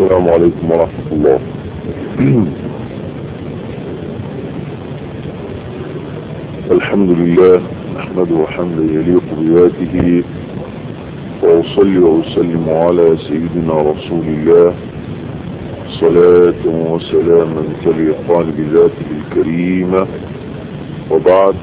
السلام عليكم ورحمة الله الحمد لله نحمده حمدا يليق بذاته وأصلي وأسلم على سيدنا رسول الله صلاة وسلاما تليقان بذاته الكريمة وبعد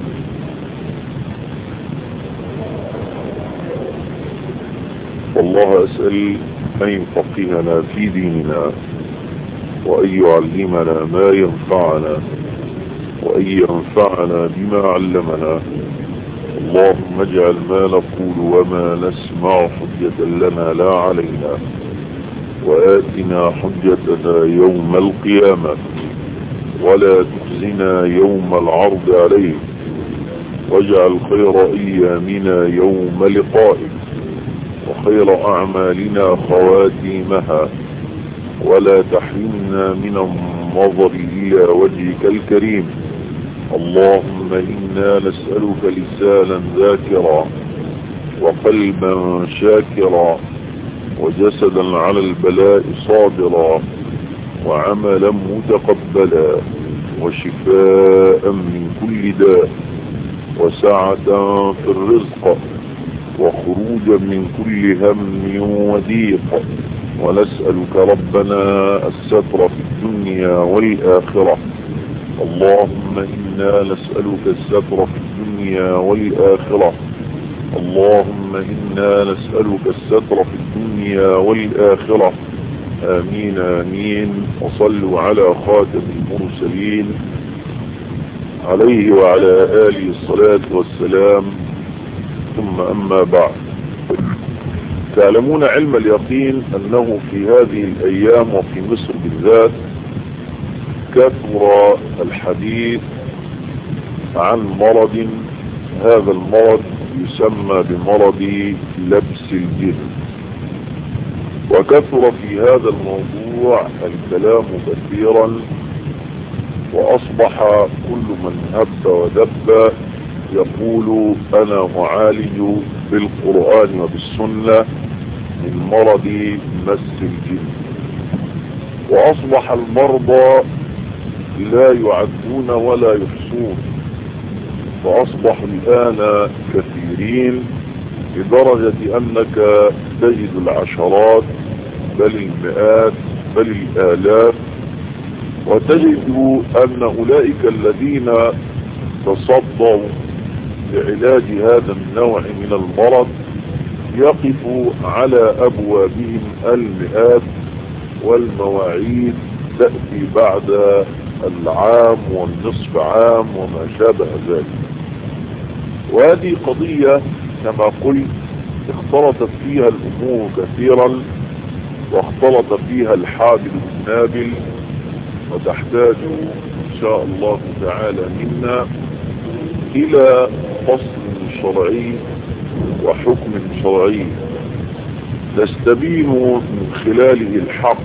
والله أسأل أن يفقهنا في ديننا وأن يعلمنا ما ينفعنا وأن ينفعنا بما علمنا اللهم اجعل ما نقول وما نسمع حجة لنا لا علينا وآتنا حجتنا يوم القيامة ولا تخزنا يوم العرض عليه واجعل خير أيامنا يوم لقائك وخير أعمالنا خواتيمها ولا تحرمنا من النظر إلى وجهك الكريم اللهم إنا نسألك لسانا ذاكرا وقلبا شاكرا وجسدا على البلاء صابرا وعملا متقبلا وشفاء من كل داء وسعة في الرزق وخروجا من كل هم وضيق ونسألك ربنا الستر في الدنيا والآخرة اللهم إنا نسألك الستر في الدنيا والآخرة اللهم إنا نسألك الستر في الدنيا والآخرة آمين آمين وصلوا على خاتم المرسلين عليه وعلى آله الصلاة والسلام ثم أما بعد تعلمون علم اليقين أنه في هذه الأيام وفي مصر بالذات كثر الحديث عن مرض هذا المرض يسمى بمرض لبس الجن وكثر في هذا الموضوع الكلام كثيرا وأصبح كل من هب ودب يقول أنا معالج بالقرآن وبالسنة من مرض مس الجن وأصبح المرضى لا يعدون ولا يحصون فأصبحوا الآن كثيرين لدرجة أنك تجد العشرات بل المئات بل الآلاف وتجد أن أولئك الذين تصدوا لعلاج هذا النوع من المرض يقف على أبوابهم المئات والمواعيد تأتي بعد العام والنصف عام وما شابه ذلك وهذه قضية كما قلت اختلطت فيها الأمور كثيرا واختلط فيها الحابل والنابل وتحتاج إن شاء الله تعالى منا إلى فصل شرعي وحكم شرعي نستبين من خلاله الحق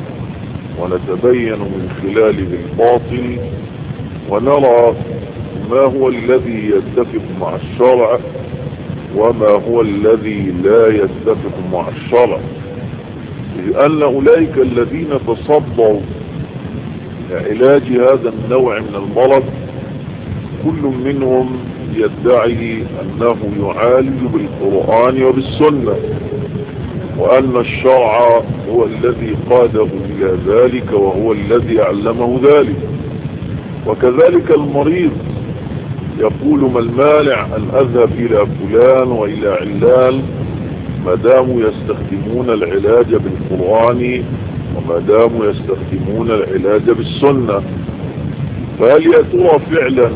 ونتبين من خلاله الباطل ونرى ما هو الذي يتفق مع الشرع وما هو الذي لا يتفق مع الشرع لأن أولئك الذين تصدوا لعلاج هذا النوع من المرض كل منهم يدعي أنه يعالج بالقرآن وبالسنة وأن الشرع هو الذي قاده إلى ذلك وهو الذي علمه ذلك وكذلك المريض يقول ما المانع أن أذهب إلى فلان وإلى علان ما داموا يستخدمون العلاج بالقرآن وما داموا يستخدمون العلاج بالسنة فهل يا ترى فعلا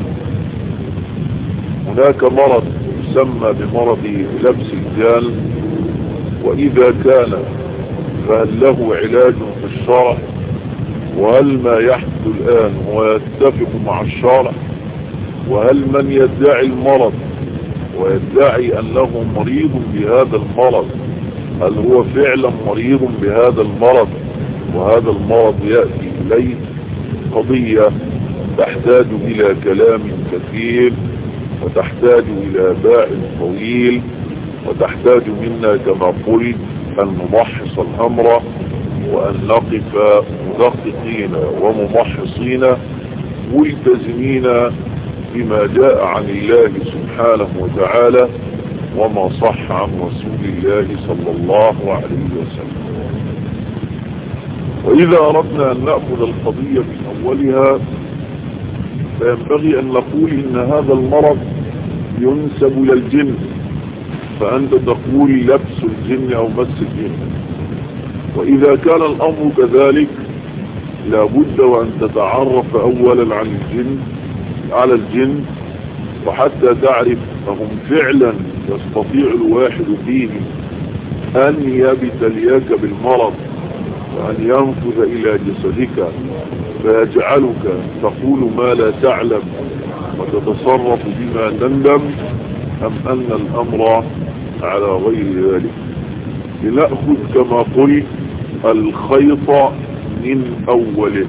هناك مرض يسمى بمرض لبس الجان وإذا كان فهل له علاج في الشرع وهل ما يحدث الآن هو يتفق مع الشرع وهل من يدعي المرض ويدعي أنه مريض بهذا المرض هل هو فعلا مريض بهذا المرض وهذا المرض يأتي إليه قضية تحتاج إلى كلام كثير وتحتاج إلى باع طويل وتحتاج منا كما قلت أن نمحص الأمر وأن نقف مدققين وممحصين ملتزمين بما جاء عن الله سبحانه وتعالى وما صح عن رسول الله صلى الله عليه وسلم وإذا أردنا أن نأخذ القضية من أولها فينبغي أن نقول إن هذا المرض ينسب إلى الجن فأنت تقول لبس الجن أو مس الجن وإذا كان الأمر كذلك لابد وأن تتعرف أولا عن الجن على الجن وحتى تعرف أهم فعلا يستطيع الواحد فيهم أن يبتليك بالمرض وأن ينفذ إلى جسدك فيجعلك تقول ما لا تعلم وتتصرف بما تندم أم أن الأمر على غير ذلك لنأخذ كما قلت الخيط من أوله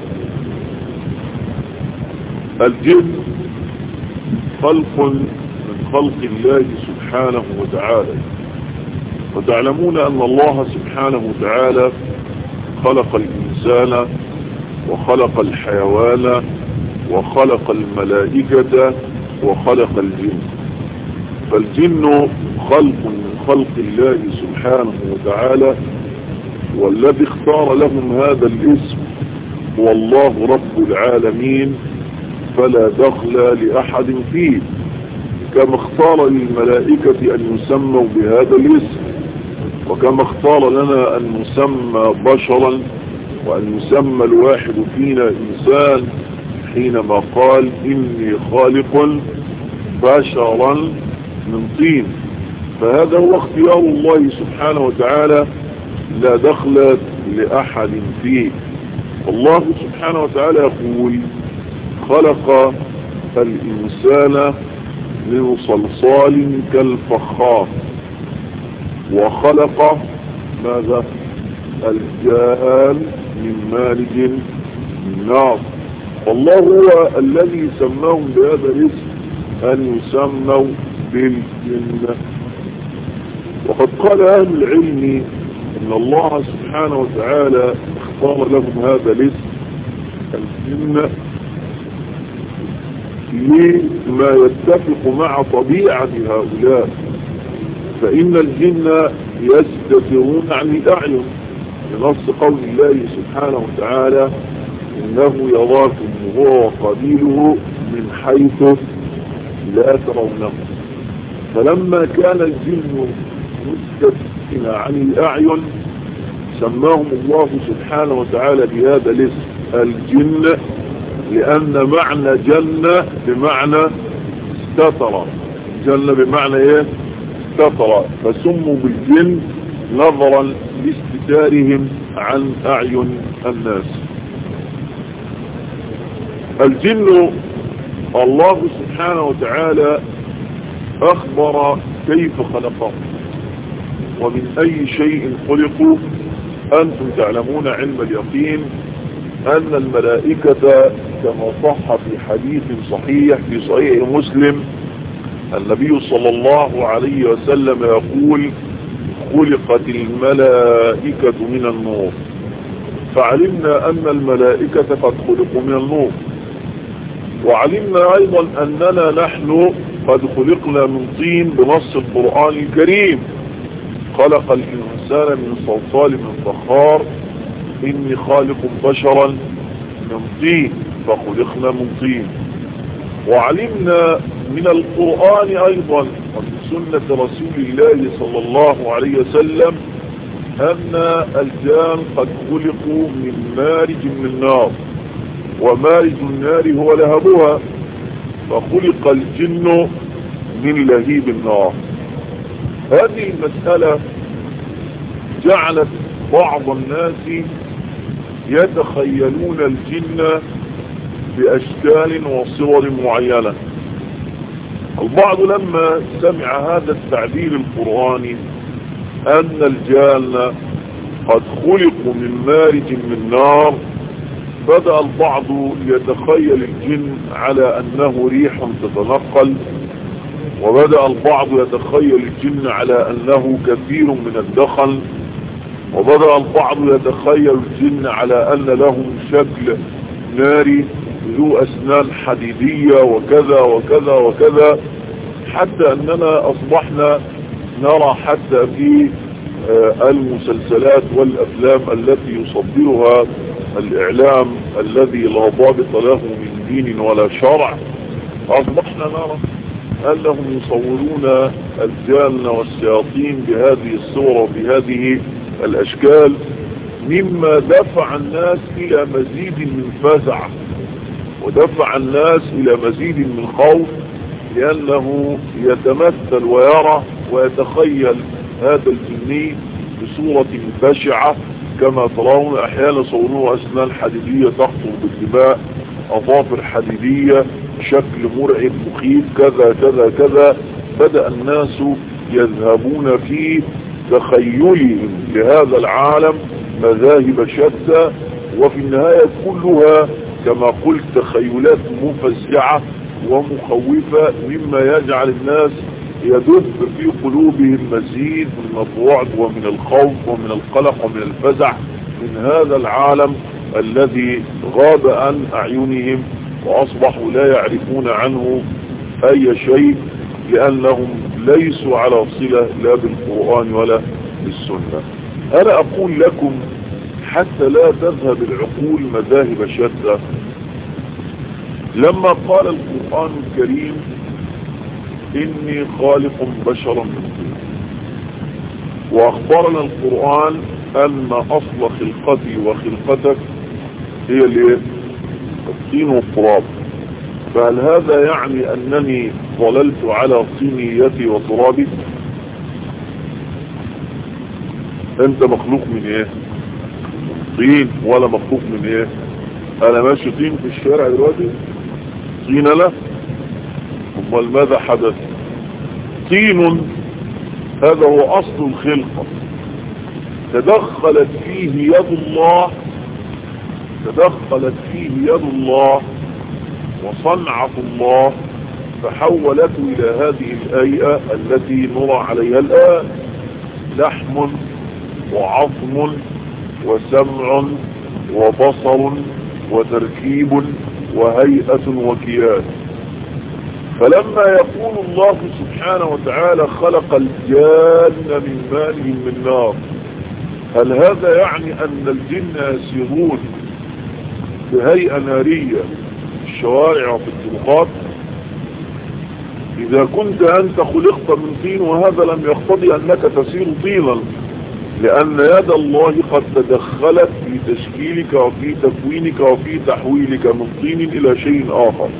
الجن خلق من خلق الله سبحانه وتعالى وتعلمون أن الله سبحانه وتعالى خلق الإنسان وخلق الحيوان وخلق الملائكة وخلق الجن فالجن خلق من خلق الله سبحانه وتعالى والذي اختار لهم هذا الاسم هو الله رب العالمين فلا دخل لأحد فيه كما اختار للملائكة أن يسموا بهذا الاسم وكما اختار لنا أن نسمى بشرا وأن يسمى الواحد فينا إنسان حينما قال إني خالق بشرا من طين فهذا هو اختيار الله سبحانه وتعالى لا دخل لأحد فيه الله سبحانه وتعالى يقول خلق الإنسان من صلصال كالفخار وخلق ماذا الجان من مارج من نار والله هو الذي سماهم بهذا الاسم أن يسموا بالجنة وقد قال أهل العلم ان الله سبحانه وتعالى اختار لهم هذا الاسم الجنة لما يتفق مع طبيعة هؤلاء فإن الجن يستترون عن الأعين بنص قول الله سبحانه وتعالى إنه يراكم هو وقبيله من حيث لا ترونه فلما كان الجن مستترون عن الأعين سماهم الله سبحانه وتعالى بهذا الاسم الجن لأن معنى جنة بمعنى استطر جنة بمعنى ايه استطر فسموا بالجن نظرا لاستتارهم عن أعين الناس الجن الله سبحانه وتعالى أخبر كيف خلقهم ومن أي شيء خلقوا أنتم تعلمون علم اليقين أن الملائكة كما صح في حديث صحيح في صحيح مسلم النبي صلى الله عليه وسلم يقول خلقت الملائكة من النور فعلمنا أن الملائكة قد خلقوا من النور وعلمنا أيضا أننا نحن قد خلقنا من طين بنص القرآن الكريم خلق الإنسان من صلصال من فخار إني خالق بشرا من طين فخلقنا من طين وعلمنا من القرآن أيضا ومن سنة رسول الله صلى الله عليه وسلم أن الجان قد خلقوا من مارج من نار ومارج النار هو لهبها فخلق الجن من لهيب النار هذه المسألة جعلت بعض الناس يتخيلون الجن بأشكال وصور معينة البعض لما سمع هذا التعبير القرآني أن الجان قد خلقوا من مارج من نار بدأ البعض يتخيل الجن على أنه ريح تتنقل وبدأ البعض يتخيل الجن على أنه كثير من الدخل وبدأ البعض يتخيل الجن على أن لهم شكل ناري ذو أسنان حديدية وكذا وكذا وكذا حتى أننا أصبحنا نرى حتى في المسلسلات والأفلام التي يصدرها الإعلام الذي لا ضابط له من دين ولا شرع أصبحنا نرى أنهم يصورون الجان والشياطين بهذه الصور وبهذه الأشكال مما دفع الناس إلى مزيد من فزع ودفع الناس إلى مزيد من خوف لأنه يتمثل ويرى ويتخيل هذا الجني بصورة بشعة كما ترون أحيانا صوروا أسنان حديدية تخطر بالدماء أظافر حديدية شكل مرعب مخيف كذا كذا كذا بدأ الناس يذهبون في تخيلهم لهذا العالم مذاهب شتى وفي النهاية كلها كما قلت تخيلات مفزعة ومخوفة مما يجعل الناس يدب في قلوبهم مزيد من الرعب ومن الخوف ومن القلق ومن الفزع من هذا العالم الذي غاب عن أعينهم وأصبحوا لا يعرفون عنه أي شيء لأنهم ليسوا على صلة لا بالقرآن ولا بالسنة أنا أقول لكم حتى لا تذهب العقول مذاهب شتى لما قال القرآن الكريم إني خالق بشرا من طين وأخبرنا القرآن أن أصل خلقتي وخلقتك هي الطين والتراب فهل هذا يعني أنني ظللت على طينيتي وترابي أنت مخلوق من إيه طين ولا مخلوق من إيه أنا ماشي طين في الشارع دلوقتي طين لا امال ماذا حدث طين هذا هو اصل الخلقة تدخلت فيه يد الله تدخلت فيه يد الله وصنعة الله فحولته الى هذه الهيئة التي نرى عليها الان لحم وعظم وسمع وبصر وتركيب وهيئة وكيان فلما يقول الله سبحانه وتعالى خلق الجان من ماء من نار هل هذا يعني أن الجن يسيرون بهيئة نارية في الشوارع وفي الطرقات إذا كنت أنت خلقت من طين وهذا لم يقتضي أنك تسير طينا لأن يد الله قد تدخلت في تشكيلك وفي تكوينك وفي تحويلك من طين إلى شيء آخر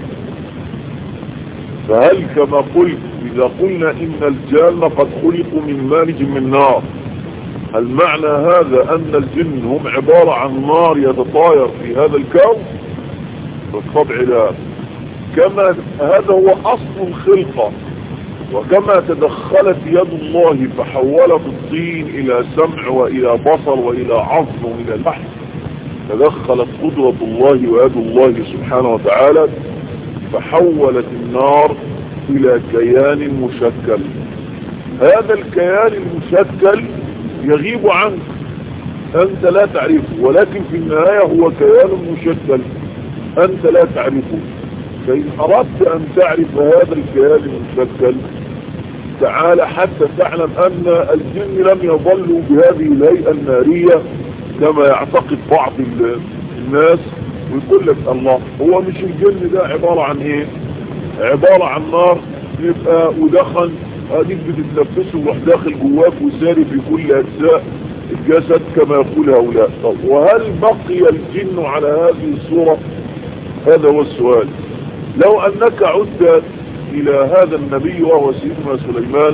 فهل كما قلت إذا قلنا إن الجان قد خلقوا من مارج من نار هل معنى هذا أن الجن هم عبارة عن نار يتطاير في هذا الكون بالطبع لا كما هذا هو أصل الخلقة وكما تدخلت يد الله فحولت الطين إلى سمع وإلى بصر وإلى عظم وإلى لحم تدخلت قدرة الله ويد الله سبحانه وتعالى فحولت النار الى كيان مشكل هذا الكيان المشكل يغيب عنك انت لا تعرفه ولكن في النهاية هو كيان مشكل انت لا تعرفه فإن أردت أن تعرف هذا الكيان المشكل تعال حتى تعلم أن الجن لم يظلوا بهذه الهيئة النارية كما يعتقد بعض الناس ويقول لك الله هو مش الجن ده عبارة عن ايه عبارة عن نار يبقى ودخن اديك بتتنفسه وروح داخل جواك وساري في كل اجزاء الجسد كما يقول هؤلاء طب وهل بقي الجن على هذه الصورة هذا هو السؤال لو انك عدت الى هذا النبي وهو سيدنا سليمان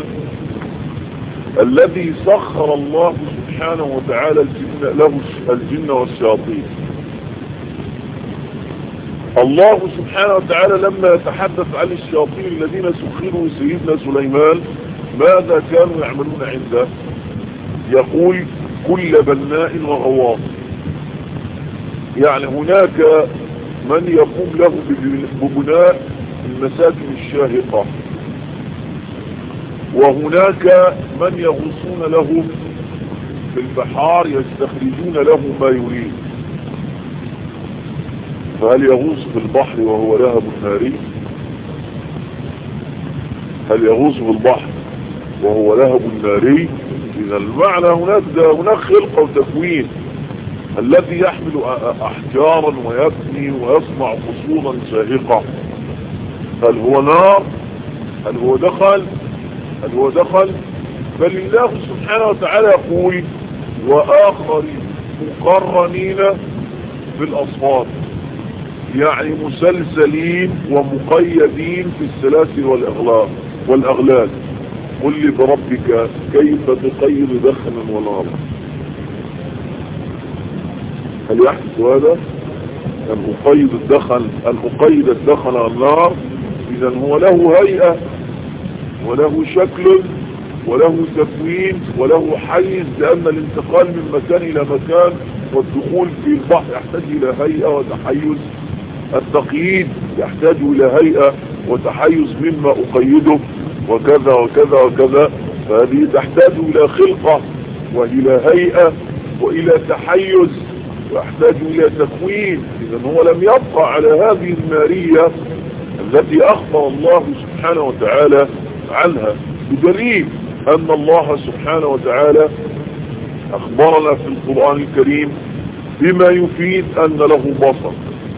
الذي سخر الله سبحانه وتعالى الجن له الجن والشياطين الله سبحانه وتعالى لما يتحدث عن الشياطين الذين سخروا سيدنا سليمان ماذا كانوا يعملون عنده يقول كل بناء وغواص يعني هناك من يقوم له ببناء المساكن الشاهقة وهناك من يغصون له في البحار يستخرجون له ما يريد فهل يغوص في البحر وهو لهب ناري هل يغوص في البحر وهو لهب ناري إذا المعنى هناك ده هناك خلقة وتكوين الذي يحمل أحجارا ويبني ويصنع قصورا شاهقة هل هو نار هل هو دخل هل هو دخل بل الله سبحانه وتعالى يقول وآخرين مقرنين في الأصفاد يعني مسلسلين ومقيدين في السلاسل والأغلال والأغلال قل لي بربك كيف تقيد دخنا ونارا هل يحدث هذا أن أقيد الدخن أن أقيد الدخن والنار إذا هو له هيئة وله شكل وله تكوين وله حيز لأن الانتقال من مكان إلى مكان والدخول في البحر يحتاج إلى هيئة وتحيز التقييد يحتاج إلى هيئة وتحيز مما أقيده وكذا وكذا وكذا فهذه تحتاج إلى خلقة وإلى هيئة وإلى تحيز ويحتاج إلى تكوين إذا هو لم يبقى على هذه النارية التي أخبر الله سبحانه وتعالى عنها بدليل أن الله سبحانه وتعالى أخبرنا في القرآن الكريم بما يفيد أن له بصر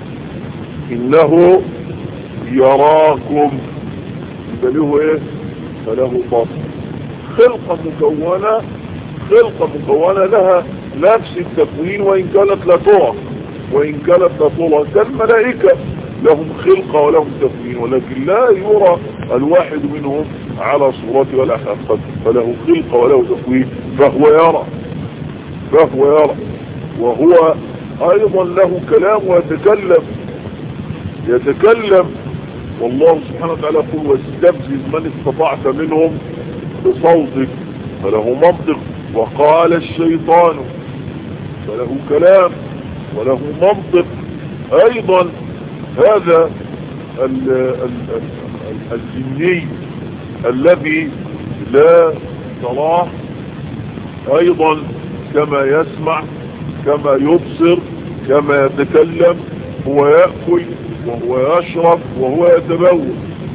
إنه يراكم له إيه فله بصر خلقة مكونة خلقة مكونة لها نفس التكوين وإن كانت لا ترى وإن كانت لا ترى كالملائكة لهم خلقة ولهم تكوين ولكن لا يرى الواحد منهم على صورته ولا حقيقته فله خلقة وله تكوين فهو يرى فهو يرى وهو أيضا له كلام ويتكلم يتكلم والله سبحانه وتعالى يقول واستفزز من استطعت منهم بصوتك فله منطق وقال الشيطان فله كلام وله منطق ايضا هذا ال ال ال الجني الذي لا تراه ايضا كما يسمع كما يبصر كما يتكلم هو يأكل وهو يشرب وهو يتبول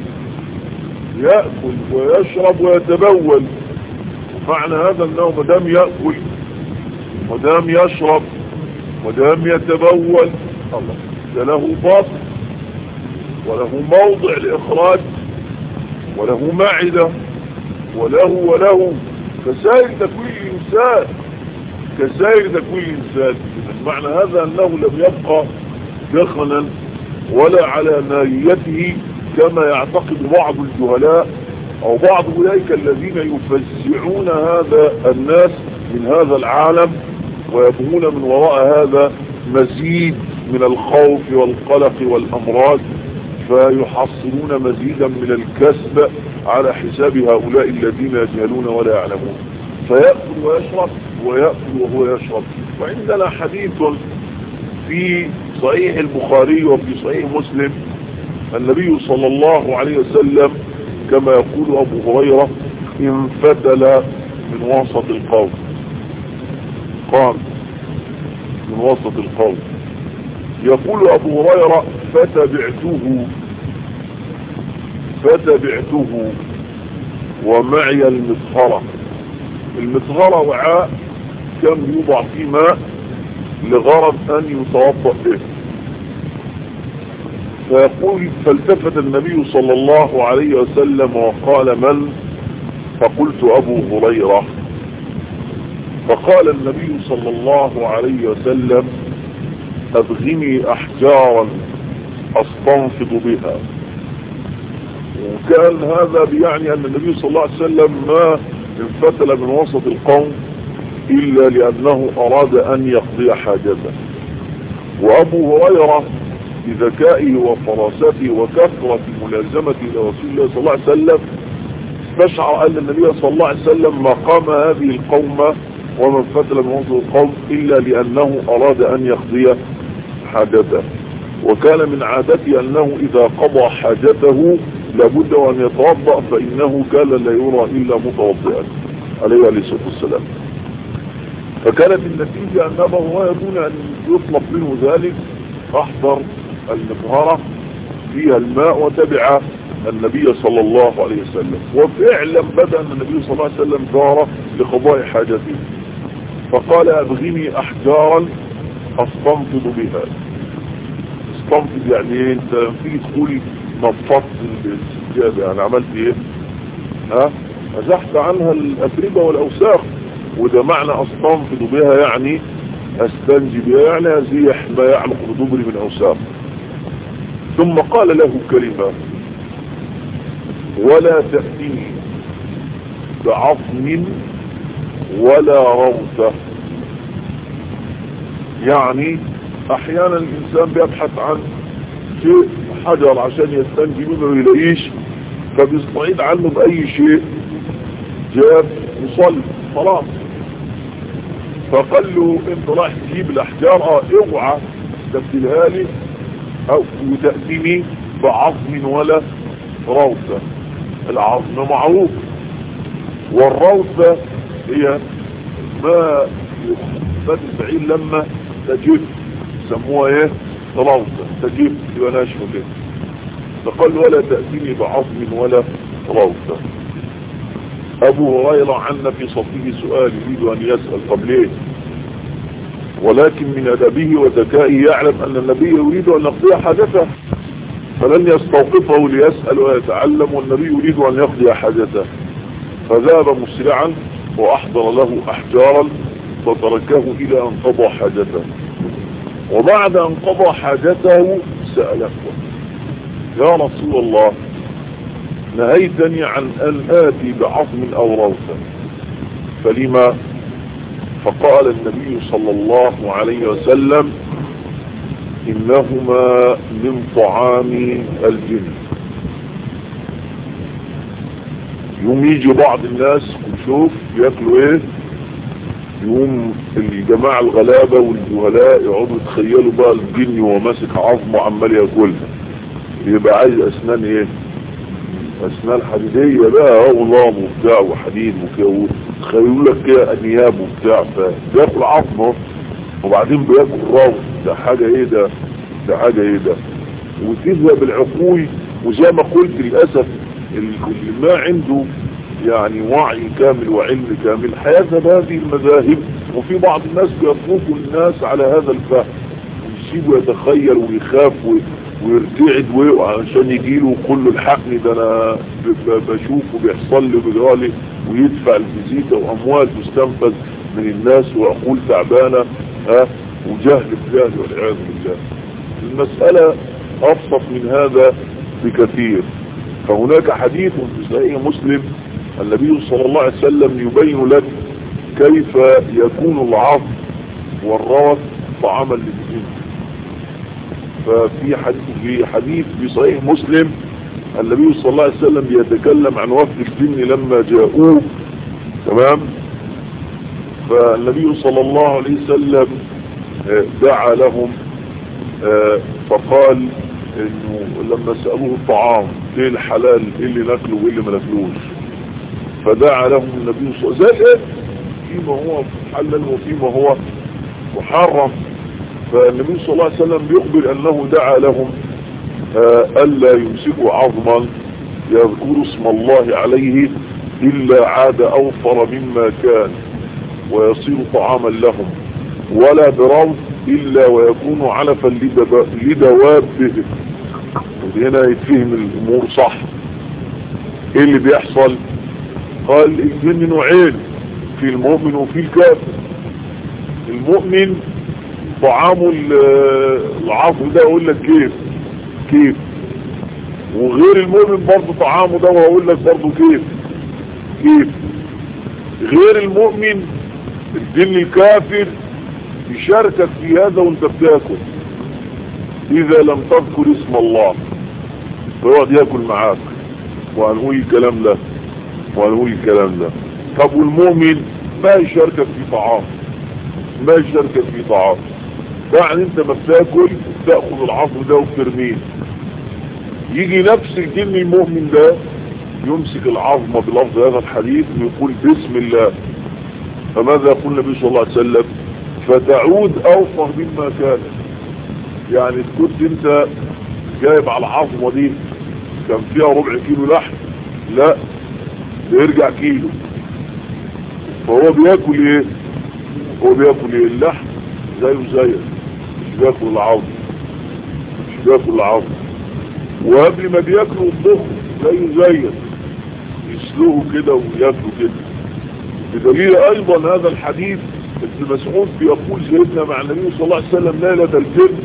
يأكل ويشرب ويتبول معنى هذا انه مدام يأكل مدام يشرب مدام يتبول الله ده له بطن وله موضع لإخراج وله معدة وله وله كسائر تكوين الإنسان كسائر تكوين الإنسان معنى هذا أنه لم يبقى دخلا ولا على نايته كما يعتقد بعض الجهلاء او بعض اولئك الذين يفزعون هذا الناس من هذا العالم ويبغون من وراء هذا مزيد من الخوف والقلق والامراض فيحصلون مزيدا من الكسب على حساب هؤلاء الذين يجهلون ولا يعلمون فيأكل ويشرب ويأكل وهو يشرب وعندنا حديث في صحيح البخاري وفي صحيح مسلم النبي صلى الله عليه وسلم كما يقول أبو هريرة انفتل من وسط القوم قام من وسط القوم يقول أبو هريرة فتبعته فتبعته ومعي المسخرة المسخرة وعاء كم يوضع فيه ماء لغرض أن يتوضأ به فيقول فالتفت النبي صلى الله عليه وسلم وقال من فقلت أبو هريرة فقال النبي صلى الله عليه وسلم أبغني أحجارا أستنفض بها وكان هذا بيعني أن النبي صلى الله عليه وسلم ما انفتل من وسط القوم إلا لأنه أراد أن يقضي حاجته وأبو هريرة بذكائه وفراسته وكثرة ملازمته لرسول الله صلى الله عليه وسلم استشعر أن النبي صلى الله عليه وسلم ما قام هذه القومة ومن فتل من وسط القوم إلا لأنه أراد أن يقضي حاجته وكان من عادته أنه إذا قضى حاجته لابد أن يتوضأ فإنه كان لا يرى إلا متوضئا عليه الصلاة والسلام فكانت النتيجة أن أبا هريرة دون أن يطلب منه ذلك أحضر المظهرة فيها الماء وتبع النبي صلى الله عليه وسلم وفعلا بدأ أن النبي صلى الله عليه وسلم زار لقضاء حاجته فقال أبغني أحجارا أستنفض بها استنفض يعني ايه انت في تقول نفضت السجادة يعني عملت ايه ها ازحت عنها الاتربة والاوساخ وده معنى استنفض بها يعني استنجي بها يعني ازيح ما يعلق بدبري من اوساخ ثم قال له كلمة ولا تأتني بعظم ولا روثة يعني احيانا الانسان بيبحث عن شيء حجر عشان يستنجي منه ويلاقيش فبيستعيد عنه باي شيء جاب وصل خلاص فقال له انت رايح تجيب الاحجار اه اوعى تبدلها لي او وتأتيني بعظم ولا روثة العظم معروف والروثة هي ما يخبط البعير لما تجف سموها ايه روثة تجف يبقى ناشفة كده فقال ولا تأتيني بعظم ولا روثة ابو هريرة عنا في صفيه سؤال يريد ان يسأل طب ليه ولكن من ادبه وذكائه يعلم ان النبي يريد ان يقضي حاجته فلن يستوقفه ليسأل ويتعلم والنبي يريد ان يقضي حاجته فذهب مسرعا واحضر له احجارا فتركه الى ان قضى حاجته وبعد ان قضى حاجته سأله يا رسول الله نهيتني عن ان اتي بعظم او روثة فلما فقال النبي صلى الله عليه وسلم انهما من طعام الجن يوم يجي بعض الناس ونشوف ياكلوا ايه يوم الجماعة الغلابة والجهلاء يقعدوا يتخيلوا بقى الجن وماسك عظمه عمال ياكلها يبقى عايز اسنان ايه اسنان حديدية بقى اغلام وبتاع وحديد وكده تخيلوا لك كده انياب وبتاع فبياكل عظمه وبعدين بياكل راس ده حاجة ايه ده ده حاجة ايه ده وتذهب العقول وزي ما قلت للأسف اللي ما عنده يعني وعي كامل وعلم كامل هيذهب هذه المذاهب وفي بعض الناس بيطلقوا الناس على هذا الفهم ويسيبه يتخيل ويخاف ويرتعد ويقع عشان يجيله ويقول له الحقني ده انا بشوفه بيحصل لي وبيجرالي ويدفع الفيزيتا واموال تستنفذ من الناس وعقول تعبانه ها وجهل بجهل والعياذ بالله المسألة أبسط من هذا بكثير فهناك حديث في صحيح مسلم النبي صلى الله عليه وسلم يبين لك كيف يكون العظم والروث طعاما للجن ففي حديث في حديث في صحيح مسلم النبي صلى الله عليه وسلم يتكلم عن وفد الجن لما جاءوه تمام فالنبي صلى الله عليه وسلم دعا لهم فقال انه لما سألوه الطعام ايه الحلال ايه اللي ناكله وايه اللي ما ناكلوش فدعا لهم النبي صلى الله عليه وسلم فيما هو حلال وفيما هو محرم فالنبي صلى الله عليه وسلم بيخبر انه دعا لهم الا يمسكوا عظما يذكر اسم الله عليه الا عاد اوفر مما كان ويصير طعاما لهم ولا بروث إلا ويكون علفا لدوابهم هنا يتفهم الأمور صح ايه اللي بيحصل قال الجن نوعين في المؤمن وفي الكافر المؤمن طعامه العظم ده اقول لك كيف كيف وغير المؤمن برضه طعامه ده وهقول لك برضه كيف كيف غير المؤمن الجن الكافر يشاركك في هذا وانت بتاكل اذا لم تذكر اسم الله فيقعد ياكل معاك وهنقول الكلام ده وهنقول الكلام ده طب والمؤمن ما يشاركك في طعام ما يشاركك في طعام يعني انت ما بتاكل تاخذ العصر ده وترميه يجي نفس الجن المؤمن ده يمسك العظمه بلفظ هذا الحديث ويقول بسم الله فماذا يقول النبي صلى الله عليه وسلم فتعود اوفر مما كانت يعني كنت انت جايب على العظمة دي كان فيها ربع كيلو لحم لا يرجع كيلو فهو بياكل ايه هو بياكل ايه اللحم زيه زيك مش بياكل العظم مش بياكل العظم وقبل ما بياكلوا الضخم زيه زيك يسلقوا كده وياكلوا كده بدليل ايضا هذا الحديث ابن مسعود بيقول سيدنا مع النبي صلى الله عليه وسلم ليلة الفجر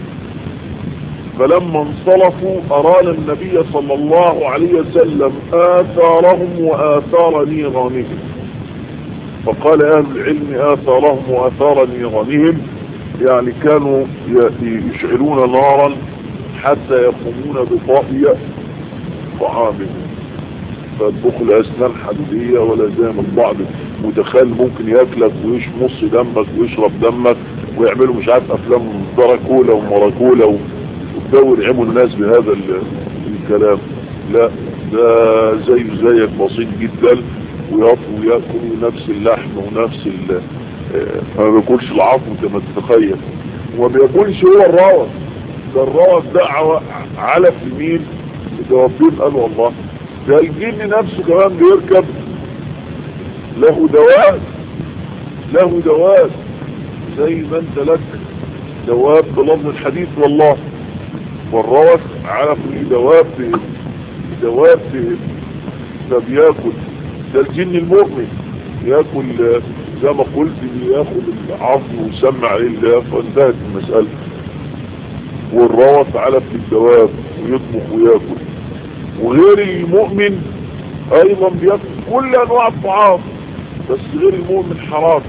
فلما انصرفوا أرانا النبي صلى الله عليه وسلم آثارهم وآثار نيرانهم فقال أهل العلم آثارهم وآثار نيرانهم يعني كانوا يشعلون نارا حتى يقومون بطائية طعامهم فالبخل أسنان حديدية ولا زي من البعض متخيل ممكن ياكلك ويشمص دمك ويشرب دمك ويعملوا مش عارف أفلام دراكولا ومراكولا وتدور يعملوا الناس بهذا الكلام لا ده زي زيك بسيط جدا ويطوا ويأكلوا نفس اللحم ونفس ال ما بياكلش العظم كما تتخيل وما بياكلش هو الروث ده الروث ده علف لمين الدوابين قالوا والله ده الجن نفسه كمان بيركب له دواب له دواب زي ما انت لك دواب بلفظ الحديث والله والروث علف لدوابهم دوابهم ده بياكل ده الجن المؤمن ياكل زي ما قلت بياخد العظم ويسمع عليه الله فانتهت المسألة والروث علف للدواب ويطبخ وياكل وغير المؤمن ايضا بياكل كل انواع الطعام بس غير المؤمن حرام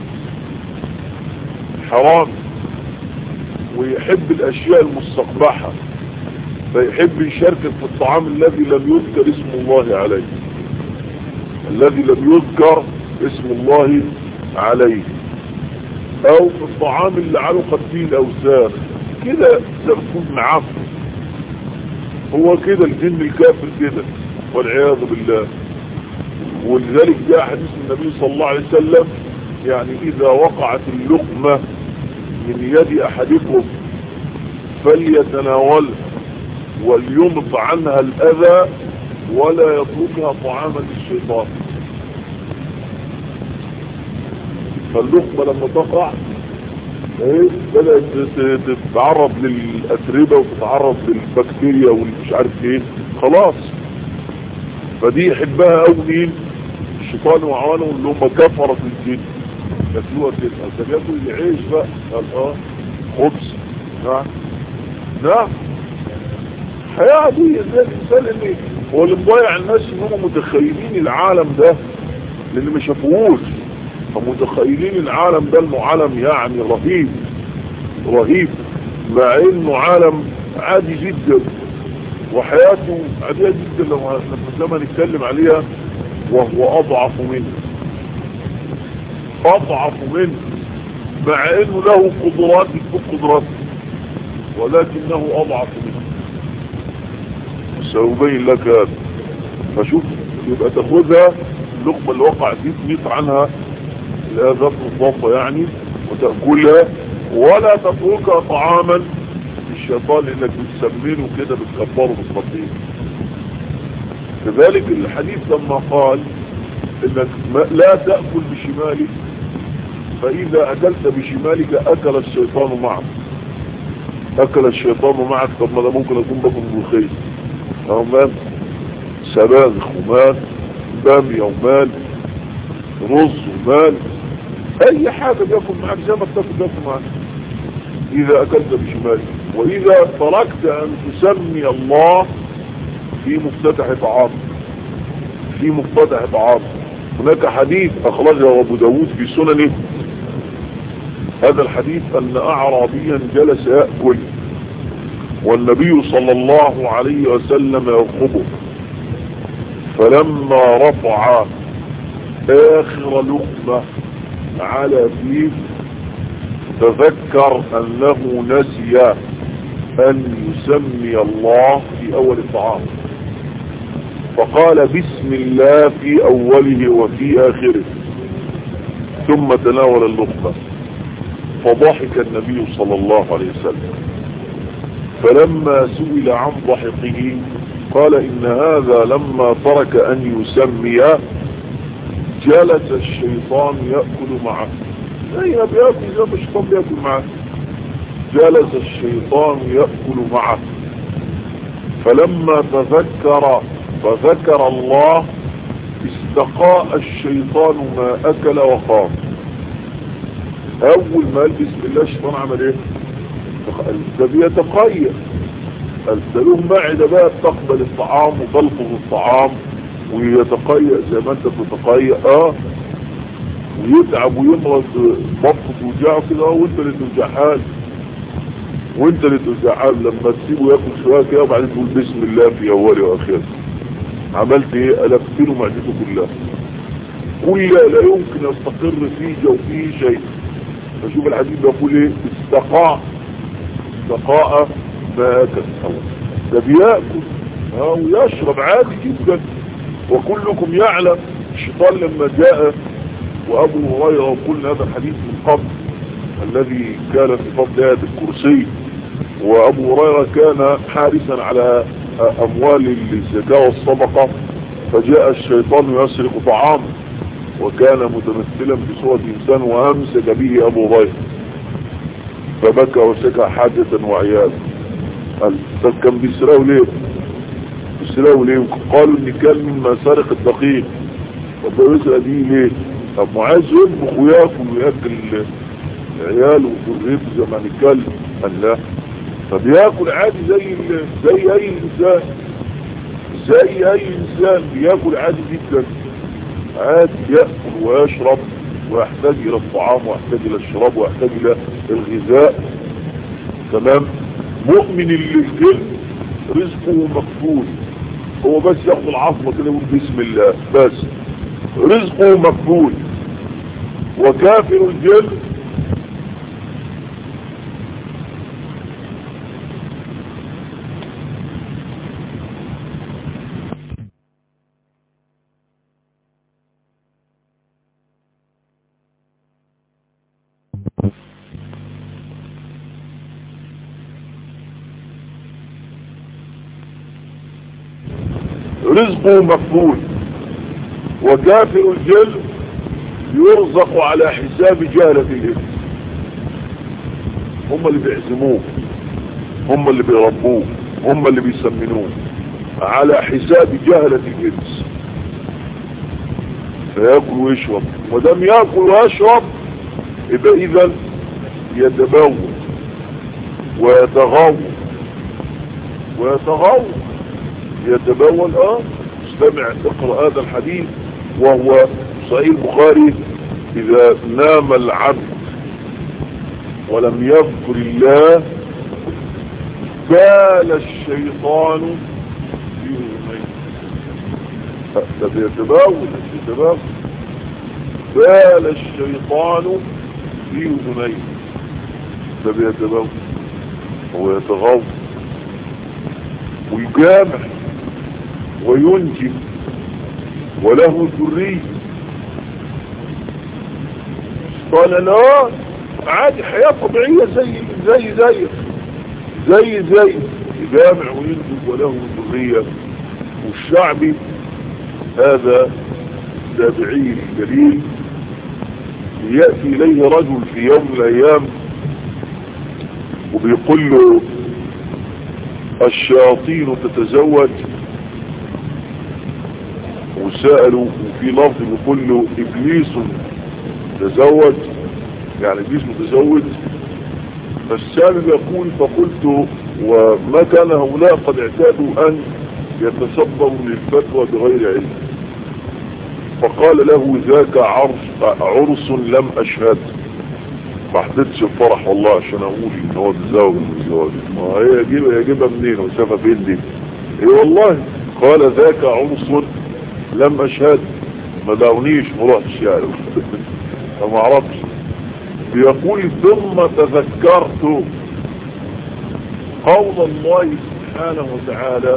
حرام ويحب الاشياء المستقبحة فيحب يشارك في الطعام الذي لم يذكر اسم الله عليه الذي لم يذكر اسم الله عليه او في الطعام اللي علقت فيه الاوساخ كده تكون معفن هو كده الجن الكافر كده والعياذ بالله ولذلك جاء حديث النبي صلى الله عليه وسلم يعني اذا وقعت اللقمة من يد احدكم فليتناول وليمط عنها الاذى ولا يتركها طعاما للشيطان فاللقمة لما تقع ايه بدأت تتعرض للأتربة وتتعرض للبكتيريا والمش عارف ايه خلاص فدي يحبها قوي مين الشيطان وعوانه اللي هم كفرة الجن ياكلوها كده انت بياكل العيش بقى قال اه خبز نعم نعم حياة عادية زي الانسان اللي هو اللي مضيع الناس ان هم متخيلين العالم ده للي ما شافوهوش فمتخيلين العالم ده انه عالم يعني رهيب رهيب مع انه عالم عادي جدا وحياته عادية جدا لو لما نتكلم عليها وهو اضعف منه اضعف منه مع انه له قدرات فوق قدراته ولكنه اضعف منه سأبين لك هذا فشوف يبقى تاخذها اللقمة اللي وقع دي تميط عنها الآذات مضافة يعني وتأكلها ولا تتركها طعاما الشيطان لانك بتسمنه كده بتكبره بالخطير كذلك الحديث لما قال انك لا تأكل بشمالك فإذا أكلت بشمالك أكل الشيطان معك أكل الشيطان معك طب ما ده ممكن أكون باكل ملوخية أو سبانخ ومال بامية ومال رز ومال اي حاجة بياكل معك زي ما بتاكل بياكل معك اذا اكلت بشمالك واذا تركت ان تسمي الله في مفتتح طعام في مفتتح طعام هناك حديث اخرجه ابو داود في سننه هذا الحديث ان اعرابيا جلس يأكل والنبي صلى الله عليه وسلم يرقبه فلما رفع اخر لقمة على فيه تذكر انه نسي ان يسمي الله في اول الطعام فقال بسم الله في اوله وفي اخره ثم تناول اللقمة فضحك النبي صلى الله عليه وسلم فلما سئل عن ضحكه قال إن هذا لما ترك أن يسمي جلس الشيطان يأكل معه أين بيأكل زي ما الشيطان بيأكل معه جلس الشيطان يأكل معه فلما تذكر فذكر الله استقاء الشيطان ما أكل وقام أول ما قال بسم الله الشيطان عمل إيه ده بيتقيأ ده له معدة بقى تقبل الطعام وتلفظ الطعام ويتقيأ زي ما انت بتتقيأ اه ويتعب ويمرض بطه توجعه كده وانت اللي توجعها وانت اللي توجعها لما تسيبه ياكل شويه كده وبعدين تقول بسم الله في اوله واخره عملت ايه قلبت له معدته كلها كل لا يمكن يستقر في جوفه شيء فشوف الحديث بيقول ايه استقاء استقاء ما اكل ده بياكل ويشرب عادي جدا وكلكم يعلم الشيطان لما جاء وابو هريره وقلنا هذا الحديث من قبل الذي كان في فضل آية الكرسي وابو هريره كان حارسا على اموال الزكاه والصدقه فجاء الشيطان يسرق طعامه وكان متمثلا بصورة انسان وامسك به ابو هريره فبكى وشكى حاجة وعياذ قال طب كان بيسرقوا ليه بيسرقوا ليه قالوا ان كان مما سرق الدقيق طب يسرق دي ليه طب ما عايز يطبخ وياكل وياكل عياله وذريته زي ما نتكلم قال لا فبياكل عادي زي زي اي انسان زي اي انسان بياكل عادي جدا عادي ياكل ويشرب ويحتاج الى الطعام ويحتاج الى الشراب ويحتاج الى الغذاء تمام مؤمن اللي الجن رزقه مقبول هو بس ياخد العظمه كده يقول بسم الله بس رزقه مقبول وكافر الجن رزقه مقبول وكافر الجن يرزق على حساب جهلة الإنس هم اللي بيعزموه هم اللي بيربوه هم اللي بيسمنوه على حساب جهلة الإنس فيأكل ويشرب ودم يأكل ويشرب يبقى إذا يتبول ويتغوط ويتغوط يتبول اه استمع اقرأ هذا الحديث وهو صحيح البخاري اذا نام العبد ولم يذكر الله بال الشيطان في اذنيه ده بيتبول بيتبول بال الشيطان في اذنيه ده بيتبول هو يتغوط ويجامع وينجب وله ذرية قال لا عادي حياة طبيعية زي زي زي زي زي يجامع وينجب وله ذرية والشعبي هذا تابعي الجليل يأتي إليه رجل في يوم من الأيام وبيقول له الشياطين تتزوج وسألوا وفي لفظ بيقول له إبليس تزوج يعني إبليس متزوج فالسامي يقول فقلت وما كان هؤلاء قد اعتادوا أن يتصبروا للفتوى بغير علم فقال له ذاك عرس عرس لم أشهد ما حدثش الفرح والله عشان اقول ان هو تزوج من الزواج ما هي يجيبها يجيبها منين وشافها فين دي ايه والله قال ذاك عرس لم اشهد ما دعونيش ما رحتش يعني فما اعرفش بيقول ثم تذكرت قول الله سبحانه وتعالى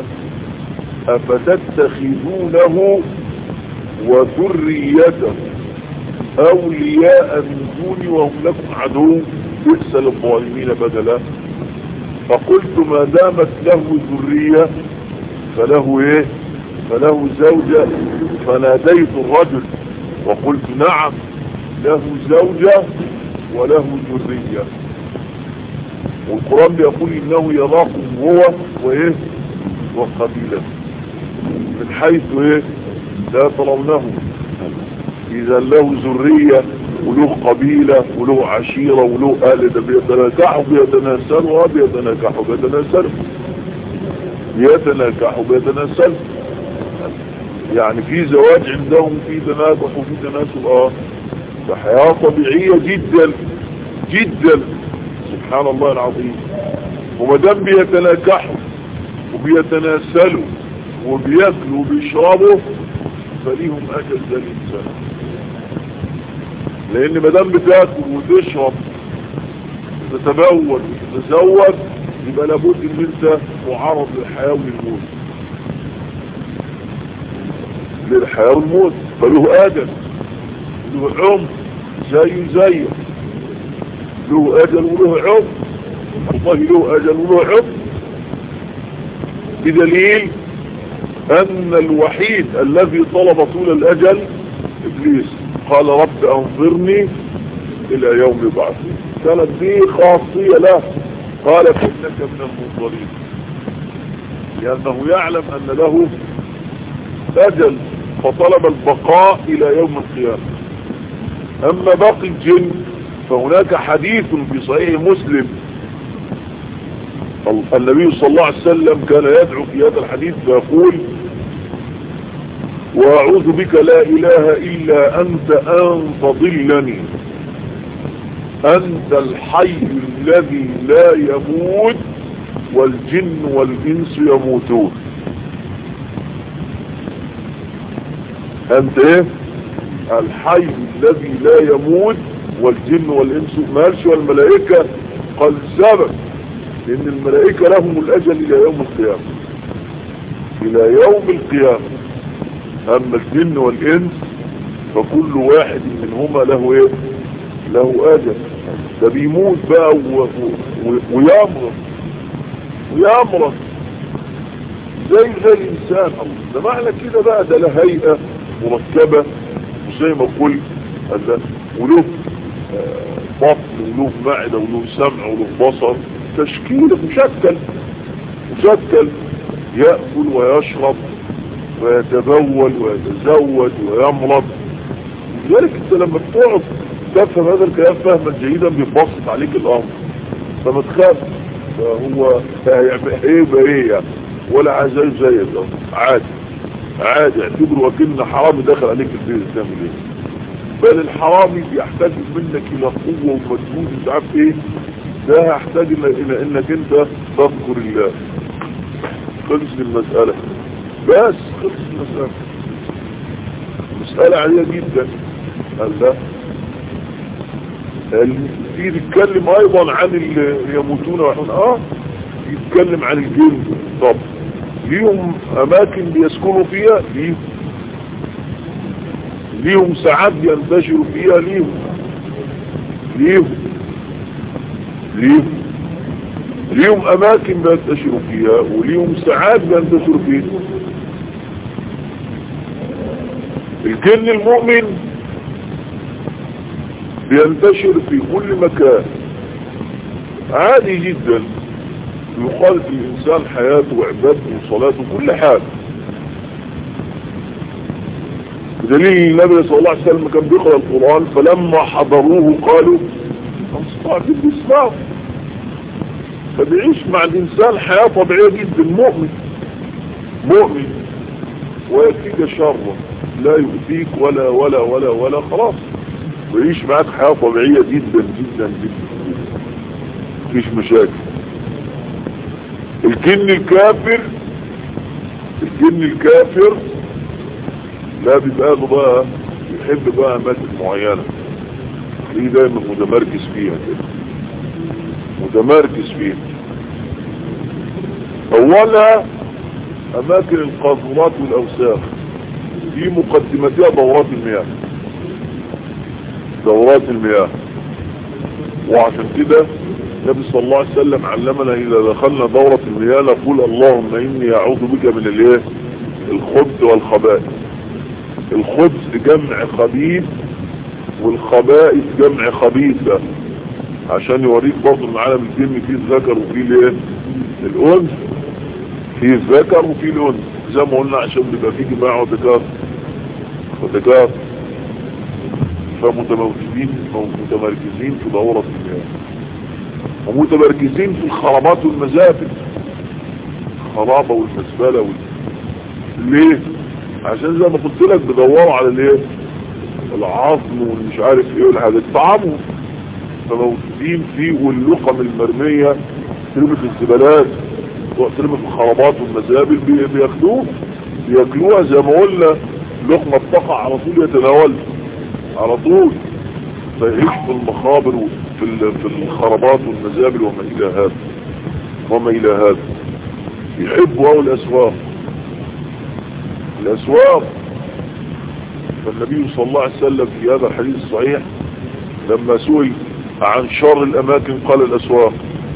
افتتخذونه وذريته اولياء من دوني وهم لكم عدو بئس للظالمين بدلا فقلت ما دامت له ذرية فله ايه فله زوجة فناديت الرجل وقلت نعم له زوجة وله ذرية والقرآن بيقول انه يراكم هو وايه وقبيلة من حيث ايه لا ترونه اذا له ذرية وله قبيلة وله عشيرة وله اهل ده بيتناكحوا بيتناسلوا بيتناكحوا بيتناسلوا بيتناكحوا بيتناسلوا يعني في زواج عندهم في تناكح وفي تناسل اه ده حياة طبيعية جدا جدا سبحان الله العظيم وما دام بيتناكحوا وبيتناسلوا وبياكلوا وبيشربوا فليهم اجل ده الانسان لان ما دام بتاكل وتشرب تتبول وتتزوج يبقى لابد ان انت معرض للحياة وللموت للحياة والموت فله اجل له عمر زيه زيه له اجل وله عمر والله له اجل وله عمر بدليل ان الوحيد الذي طلب طول الاجل ابليس قال رب انظرني الى يوم يبعثون كانت دي خاصية له قال فإنك من المنظرين لأنه يعلم أن له أجل فطلب البقاء إلى يوم القيامة أما باقي الجن فهناك حديث في صحيح مسلم النبي صلى الله عليه وسلم كان يدعو في هذا الحديث فيقول وأعوذ بك لا إله إلا أنت أن تضلني أنت الحي الذي لا يموت والجن والإنس يموتون أنت إيه الحي الذي لا يموت والجن والإنس مالش والملائكة قال سبب لأن الملائكة لهم الأجل إلى يوم القيامة إلى يوم القيامة أما الجن والإنس فكل واحد منهما له إيه له أجل ده بيموت بقى و... و... ويمرض ويمرض زي زي الإنسان ده معنى كده بقى ده له هيئة مركبة وزي ما قلت وله بطن وله معدة وله سمع وله بصر تشكيل مشكل مشكل يأكل ويشرب ويتبول ويتزوج ويمرض لذلك انت لما تقعد تفهم هذا الكلام فهما جيدا بيبسط عليك الامر فما تخاف هو هيبقى ايه يعني ولا عزاز زي ده عادي عادي اعتبره وكأن حرامي دخل عليك البيت تعمل ايه بل الحرامي بيحتاج منك الى قوة ومجهود مش عارف ايه ده هيحتاج الى انك انت تذكر الله خلص المسألة بس خلص المسألة مسألة عادية جدا قال ده في يتكلم ايضا عن اللي يموتون ويحون اه يتكلم عن الجن طب ليهم اماكن بيسكنوا فيها ليهم ليهم ساعات بينتشروا فيها ليهم ليهم ليهم ليهم اماكن بينتشروا فيها وليهم ساعات بينتشروا فيها الجن المؤمن بينتشر في كل مكان عادي جدا يقال في الانسان حياته وعبادته وصلاته وكل حاجة بدليل النبي صلى الله عليه وسلم كان بيقرأ القرآن فلما حضروه قالوا انصطعتم باسمعوا فبيعيش مع الانسان حياة طبيعية جدا مؤمن مؤمن ويكفيك شره لا يؤذيك ولا ولا ولا ولا خلاص ويعيش معاك حياة طبيعية جدا جدا جدا مفيش مشاكل الجن الكافر الجن الكافر لا بيبقى له بقى يحب بقى اماكن معينة ليه دايما متمركز فيها كده متمركز فيها اولا اماكن القاذورات والاوساخ دي مقدمتها دورات المياه دورات المياه وعشان كده النبي صلى الله عليه وسلم علمنا اذا دخلنا دورة المياه نقول اللهم اني اعوذ بك من الايه الخبث والخبائث الخبث جمع خبيث والخبائث جمع خبيثة عشان يوريك برضه ان عالم الجن فيه الذكر وفيه الايه الانثى فيه الذكر وفيه الانثى زي ما قلنا عشان بيبقى فيه جماعة وتكاثر وتكاثر فمتمركزين متمركزين في دورة المياه ومتمركزين في الخرابات والمزافل الخرابة والمزبلة وال... ليه عشان زي ما قلت لك بدوروا على الايه العظم والمش عارف ايه والحاجات طعامهم فموجودين فيه واللقم المرمية ترمي في الزبالات ترمي في الخرابات والمزابل بي- بياكلوه بياكلوها زي ما قلنا لقمة بتقع على طول يتناولها على طول فيعيش في المخابر وفي ال- في الخرابات والمزابل وما الى هذا وما الى هذا يحبوا أول الاسواق الاسواق فالنبي صلى الله عليه وسلم في هذا الحديث الصحيح لما سئل عن شر الاماكن قال الاسواق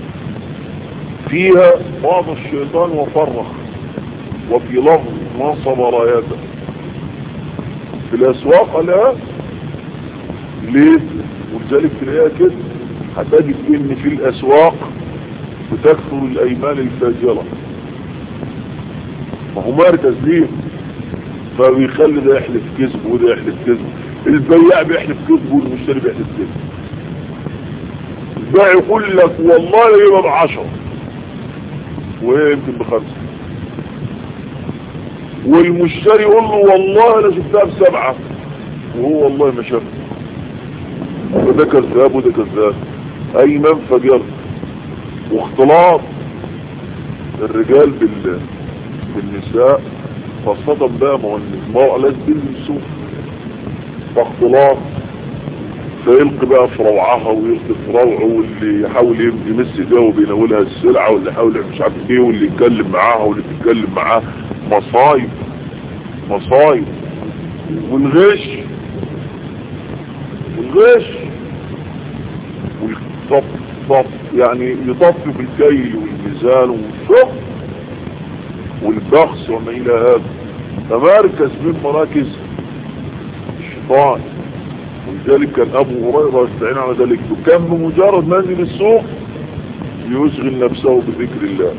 فيها بعض الشيطان وفرخ وفي لفظ نصب راياته في الاسواق لا ليه ولذلك تلاقيها كده هتجد ان في الاسواق بتكثر الايمان الفاجرة ما هو مركز ليه فبيخلي ده يحلف كذب وده يحلف كذب البياع بيحلف كذب والمشتري بيحلف كذب البائع يقول لك والله يبقى بعشرة وهي يمكن بخمسة والمشتري يقول له والله انا شفتها بسبعة وهو والله ما شافها وده كذاب وده كذاب ايمن فجر واختلاط الرجال بال... بالنساء خاصة بقى ما هو المرأة لازم تنزل السوق فاختلاط فيلقي بقى في روعها ويلقي في روعه واللي يحاول يم- يمس ايديه وبيناولها السلعة واللي يحاول يعمل مش عارف ايه واللي يتكلم معاها واللي تتكلم معاه مصايب مصايب والغش والغش والطف طف يعني يطفي بالكيل والميزان والشغل والبخس وما الى هذا فمركز من مراكز الشيطان ولذلك كان ابو هريره يستعين على ذلك وكان بمجرد ما ينزل السوق يشغل نفسه بذكر الله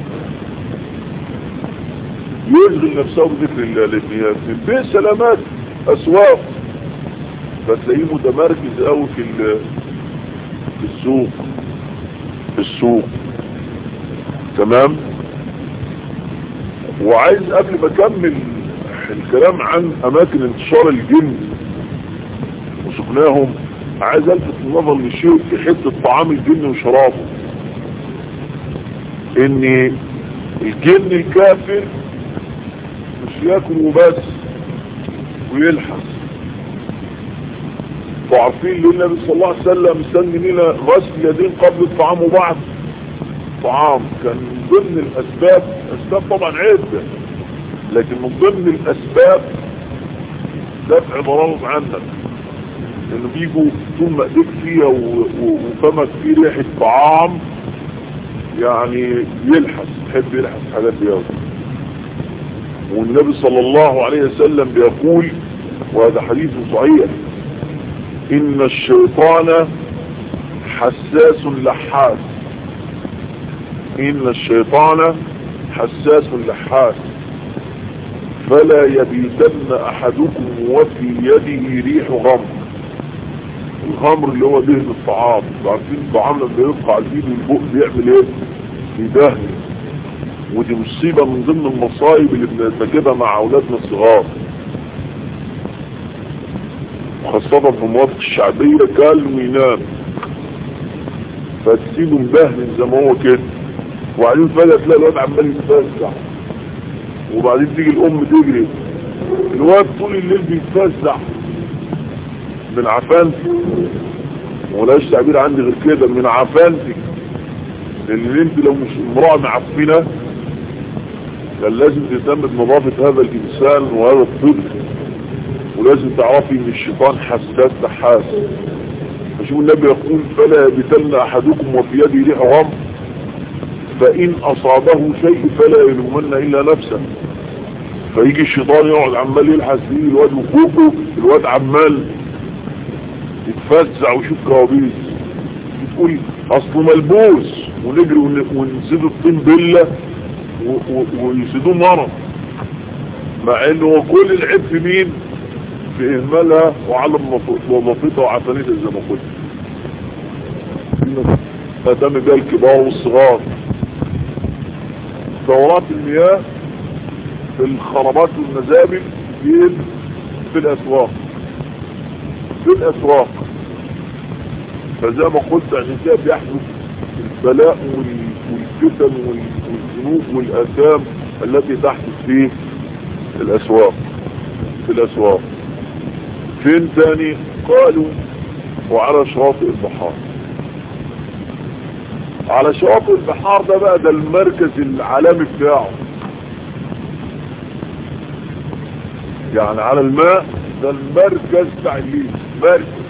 يشغل نفسه بذكر الله لان هي في البيت سلامات اسواق فتلاقيه متمركز قوي في ال- في السوق في السوق تمام وعايز قبل ما اكمل الكلام عن اماكن انتشار الجن وسكناهم عايز الفت النظر لشيء في حته طعام الجن وشرابه ان الجن الكافر مش ياكل وبس ويلحس وعارفين ليه النبي صلى الله عليه وسلم سن لنا غسل اليدين قبل الطعام وبعد الطعام كان من ضمن الاسباب اسباب طبعا عدة لكن من ضمن الاسباب دفع ضررهم عنك انه بيجوا طول ما ايديك فيها و- و- وفمك فيه ريحة طعام يعني يلحس يحب يلحس حاجات بيوم والنبي صلى الله عليه وسلم بيقول وهذا حديث صحيح ان الشيطان حساس لحاس ان الشيطان حساس لحاس فلا يبيتن احدكم وفي يده ريح غمر الغمر اللي هو دهن الطعام انتوا عارفين الطعام لما يبقى على الايد والبق بيعمل ايه بيدهن ودي مصيبة من ضمن المصايب اللي بنرتكبها مع اولادنا الصغار وخاصة في المناطق الشعبية كل وينام فتسيبه مبهن زي ما هو كده وبعدين فجأة تلاقي الواد عمال يتفزع وبعدين تيجي الام تجري الواد طول الليل بيتفزع من عفانتك ولاش تعبير عندي غير كده من عفانتك لان انت لو مش امرأة معفنة كان لازم تهتم بنظافة هذا الانسان وهذا الطفل ولازم تعرفي ان الشيطان حساس نحاس مش النبي يقول فلا يبتلن احدكم وفي يده ريح غم فان اصابه شيء فلا يلومن الا نفسه فيجي الشيطان يقعد عمال يلحس فيه الواد وفوقه الواد عمال يتفزع ويشوف كوابيس تقول اصله ملبوس ونجري ونزيد الطين بله ويزيدوه مرض مع انه هو كل العيب في مين في اهمالها وعلم وظيفتها وعفانيتها زي ما قلت فتم بها الكبار والصغار دورات المياه في الخرابات والمزابل في في الاسواق في الاسواق فزي ما قلت يعني كده بيحدث البلاء والفتن والذنوب والاثام التي تحدث في الاسواق في الاسواق فين تاني قالوا وعلى شواطئ البحار على شواطئ البحار ده بقى ده المركز العالمي بتاعه يعني على الماء ده المركز بتاع الليل مركز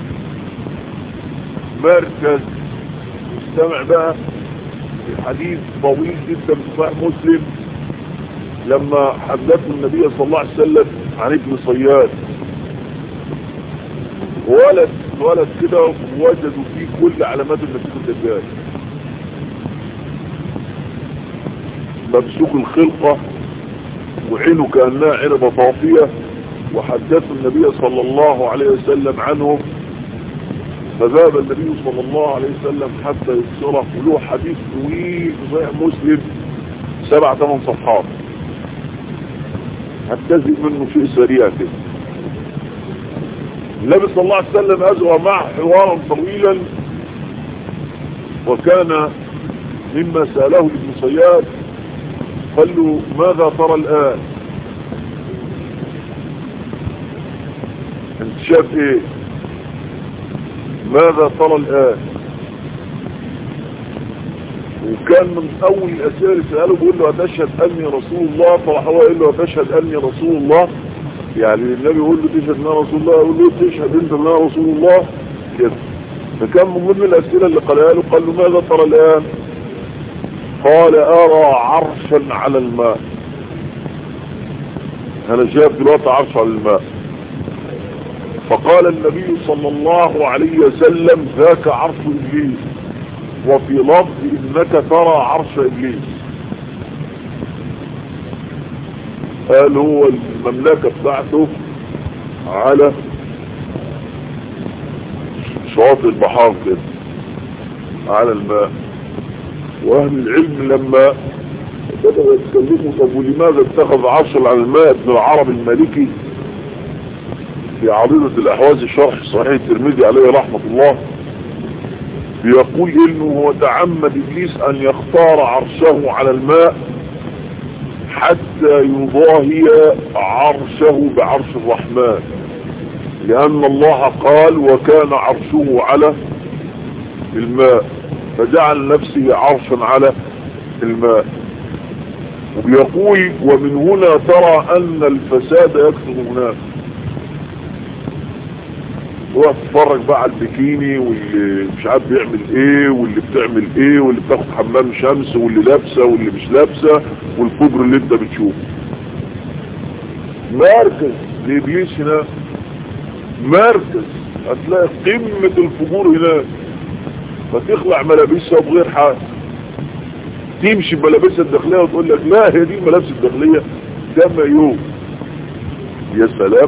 مركز استمع بقى في حديث طويل جدا في صحيح مسلم لما حدثه النبي صلى الله عليه وسلم عن ابن صياد ولد ولد كده وجدوا فيه كل علامات المسيح الدجال ممسوك الخلقة وعينه كأنها عنبة طافية وحدثوا النبي صلى الله عليه وسلم عنه فذهب النبي صلى الله عليه وسلم حتى يبصره وله حديث طويل في صحيح مسلم سبع ثمان صفحات هتزق منه شيء سريع كده النبي صلى الله عليه وسلم أزوى معه حوارا طويلا وكان مما سأله ابن صياد قال له ماذا ترى الآن انت شايف ايه ماذا ترى الآن وكان من اول الاسئله اللي ساله بيقول له اتشهد اني رسول الله فراح هو يقول له اتشهد اني رسول الله يعني النبي يقول له تشهد ان انا رسول الله يقول له تشهد انت ان انا رسول الله كده فكان من ضمن الاسئله اللي قالها له قال له ماذا ترى الان قال ارى عرشا على الماء انا شايف دلوقتي عرش على الماء فقال النبي صلى الله عليه وسلم ذاك عرش ابليس وفي لفظ انك ترى عرش ابليس قال هو المملكة بتاعته على شواطئ البحار كده على الماء واهل العلم لما بدأوا يتكلموا طب ولماذا اتخذ عرش على الماء ابن العرب المالكي في عريضة الاحواز الشرح صحيح الترمذي عليه رحمة الله بيقول انه هو تعمد ابليس ان يختار عرشه على الماء حتى يضاهي عرشه بعرش الرحمن لان الله قال وكان عرشه على الماء فجعل نفسه عرشا على الماء وبيقول ومن هنا ترى ان الفساد يكثر هناك هو تتفرج بقى على البكيني واللي مش عارف بيعمل ايه واللي بتعمل ايه واللي بتاخد حمام شمس واللي لابسه واللي مش لابسه والفجر اللي انت بتشوفه مركز لابليس هناك مركز هتلاقي قمة الفجور هناك فتخلع ملابسها بغير حاجة تمشي بملابسها الداخلية وتقول لك لا هي دي الملابس الداخلية ده مايو يا سلام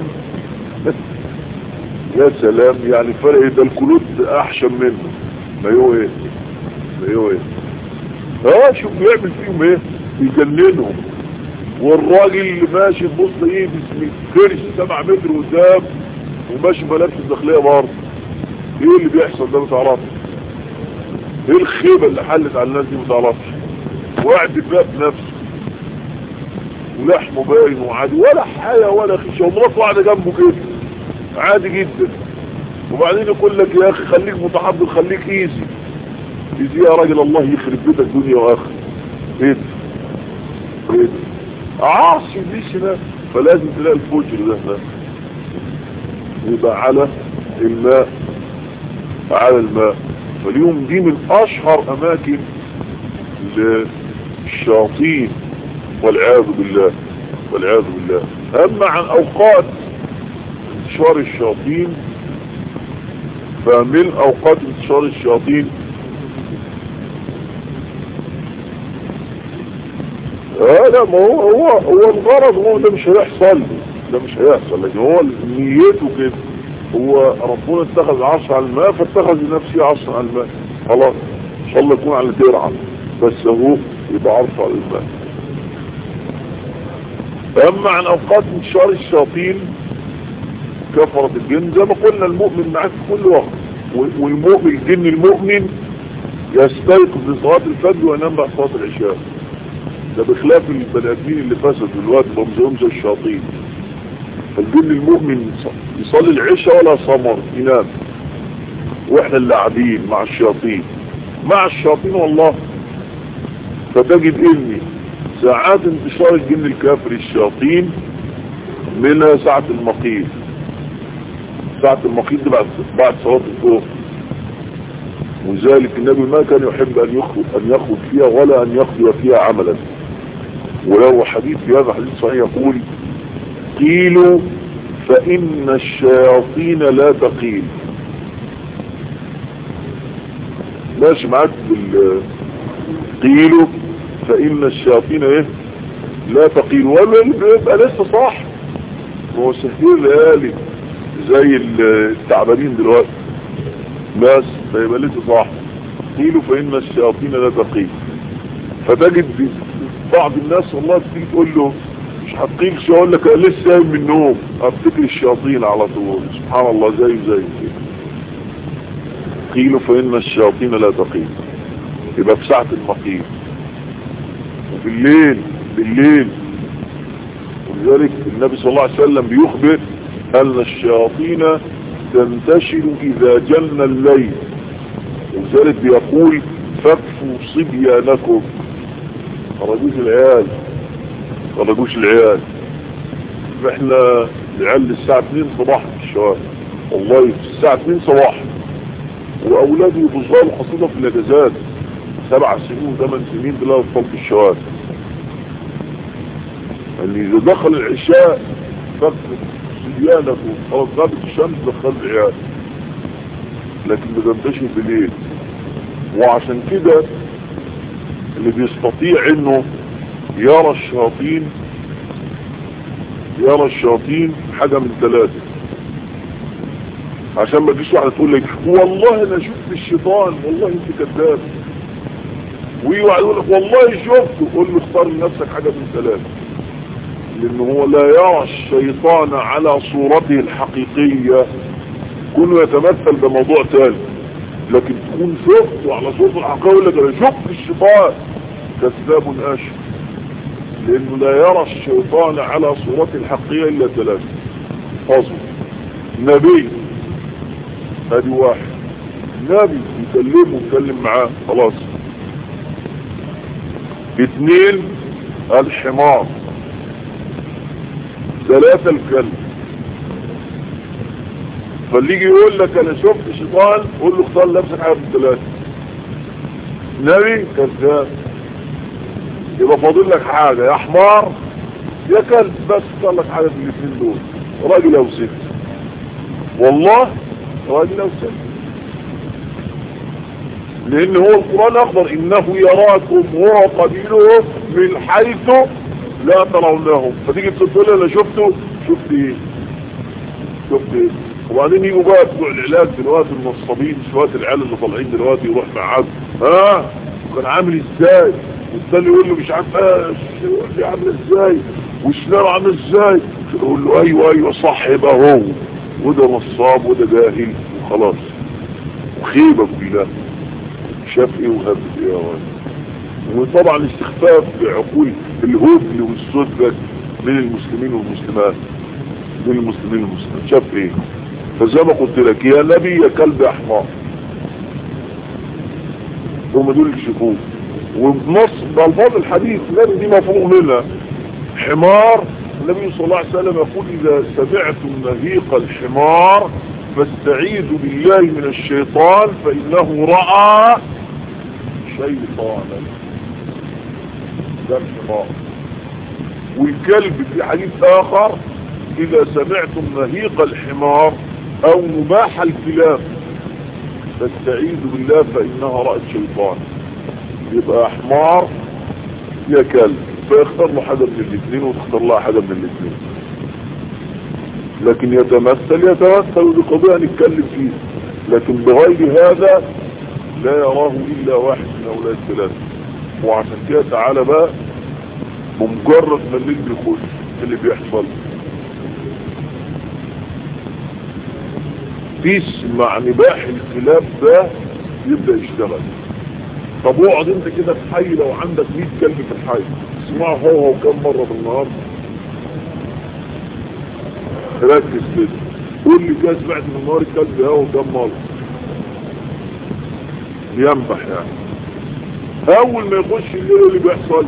يا سلام يعني فرق ده الكلود احشن منه مايو ايه مايو ايه اه شوف بيعمل فيهم ايه بيجننهم والراجل اللي ماشي تبص ايه باسم كرش 7 متر قدام وماشي ملابس الداخليه برضه ايه اللي بيحصل ده ما تعرفش ايه الخيبه اللي حلت على الناس دي ما تعرفش وقعد بقى بنفسه ولحمه باين وعادي ولا حاجه ولا خيشه ومراته قاعده جنبه كده عادي جدا وبعدين يقول لك يا اخي خليك متحضر خليك ايزي ايزي يا راجل الله يخرب بيتك دنيا واخر ايه ده ايه ده عاصي ليش هنا فلازم تلاقي الفجر ده هنا يبقى على الماء على الماء فاليوم دي من اشهر اماكن للشياطين والعياذ بالله والعياذ بالله اما عن اوقات انتشار الشياطين فمن اوقات انتشار الشياطين هذا ما هو هو هو الغرض هو ده مش هيحصل ده مش هيحصل لكن هو نيته كده هو ربنا اتخذ عرش على الماء فاتخذ لنفسه عرش على الماء خلاص ان شاء الله يكون على ترعى بس هو يبقى عرش على الماء اما عن اوقات انتشار الشياطين كفرة الجن زي ما قلنا المؤمن معاك في كل وقت والمؤمن الجن المؤمن يستيقظ لصلاة الفجر وينام بعد صلاة العشاء ده بخلاف البني ادمين اللي فسدوا دلوقتي بمزهم زي الشياطين فالجن المؤمن يصلي العشاء ولا صمر ينام واحنا اللي قاعدين مع الشياطين مع الشياطين والله فتجد اني ساعات انتشار الجن الكافر الشياطين منها ساعة المقيت ساعة المقيت دي بعد بعد صلاة الظهر وذلك النبي ما كان يحب ان يخرج ان يخرج فيها ولا ان يقضي فيها عملا ولو حديث في هذا حديث صحيح يقول قيلوا فإن الشياطين لا تقيل ماشي معاك بال قيلوا فإن الشياطين ايه لا تقيل ولا يبقى لسه صح هو سهير ليالي زي التعبانين دلوقتي ناس فيبقى لسه صح قيلوا فإن الشياطين لا تقيل فتجد بعض الناس والله تيجي تقول له مش هتقيل شو اقول لك لسه قايم من النوم افتكر الشياطين على طول سبحان الله زي زي كده قيلوا فإن الشياطين لا تقيل يبقى في ساعة المقيل وبالليل بالليل ولذلك النبي صلى الله عليه وسلم بيخبر أن الشياطين تنتشر إذا جن الليل وذلك بيقول فكفوا صبيانكم خرجوش العيال خرجوش العيال احنا العيال الساعة 2 صباح في الشوارع والله الساعة 2 صباح واولادي يبصروا خاصة في الاجازات سبع سنين وثمان سنين تلاقوا اطفال في الشوارع اللي اذا دخل العشاء فك صبيانكم خلاص غابت الشمس دخل العيال لكن بتنتشر بالليل وعشان كده اللي بيستطيع انه يرى الشياطين يرى الشياطين حاجة من ثلاثة عشان ما تجيش واحدة تقول لك والله انا شفت الشيطان والله انت كذاب ويقعد يقول لك والله شفته قول له اختار لنفسك حاجة من ثلاثة لان هو لا يرى الشيطان على صورته الحقيقية كونه يتمثل بموضوع ثاني لكن تكون شفته على صورته الحقيقية يقول لك انا شفت الشيطان كذاب اشهر لانه لا يرى الشيطان على صورته الحقيقية الا ثلاثة فاصل نبي ادي واحد نبي يكلمه يتكلم معاه خلاص اثنين الحمار ثلاثة الكلب فاللي يجي يقول لك انا شفت شيطان قول له اختار نفسك حاجة من ثلاثة نبي كذاب يبقى فاضل لك حاجة يا حمار يا كلب بس اختار لك حاجة من الاثنين دول راجل او ست والله راجل او ست لان هو القرآن اخبر انه يراكم هو قبيله من حيث لا ترونهم فتيجي تقول انا شفته شفت ايه شفت ايه وبعدين يجوا بقى بتوع العلاج دلوقتي النصابين شويه العيال اللي طالعين دلوقتي يروح معاه ها كان عامل ازاي والثاني يقول له مش عارف ايه اللي عامل ازاي وشناره عامل ازاي يقول له ايوه ايوه صح يبقى هو وده نصاب وده جاهل وخلاص وخيبه بالله شاف ايه وهب ايه يا راجل وطبعا استخفاف بعقول الهبل والسذج من المسلمين والمسلمات من المسلمين والمسلمات شاف ايه فزي ما قلت لك يا نبي يا كلب يا حمار هم دول اللي شافوه وبنص بألفاظ الحديث النبي دي مفهوم منها حمار النبي صلى الله عليه وسلم يقول إذا سمعتم نهيق الحمار فاستعيذوا بالله من الشيطان فإنه رأى شيطانا ده الحمار والكلب في حديث آخر إذا سمعتم نهيق الحمار أو نباح الكلاب فاستعيذوا بالله فإنها رأت شيطان يبقى حمار يا كلب فيختار له حدا من الاثنين وتختار لها حدا من الاثنين لكن يتمثل يتمثل بقضية نتكلم فيه لكن بغير هذا لا يراه إلا واحد من أولاد الثلاثة وعشان كده تعالى بقى بمجرد ما الليل بيخش اللي بيحصل تسمع نباح الكلاب ده يبدأ يشتغل طب اقعد انت كده في حي لو عندك 100 كلب في الحي اسمعه هو وكم مرة بالنهار ركز كده قول لي كده سمعت من النهار الكلب ده وكم مرة بينبح يعني اول ما يخش الليل اللي بيحصل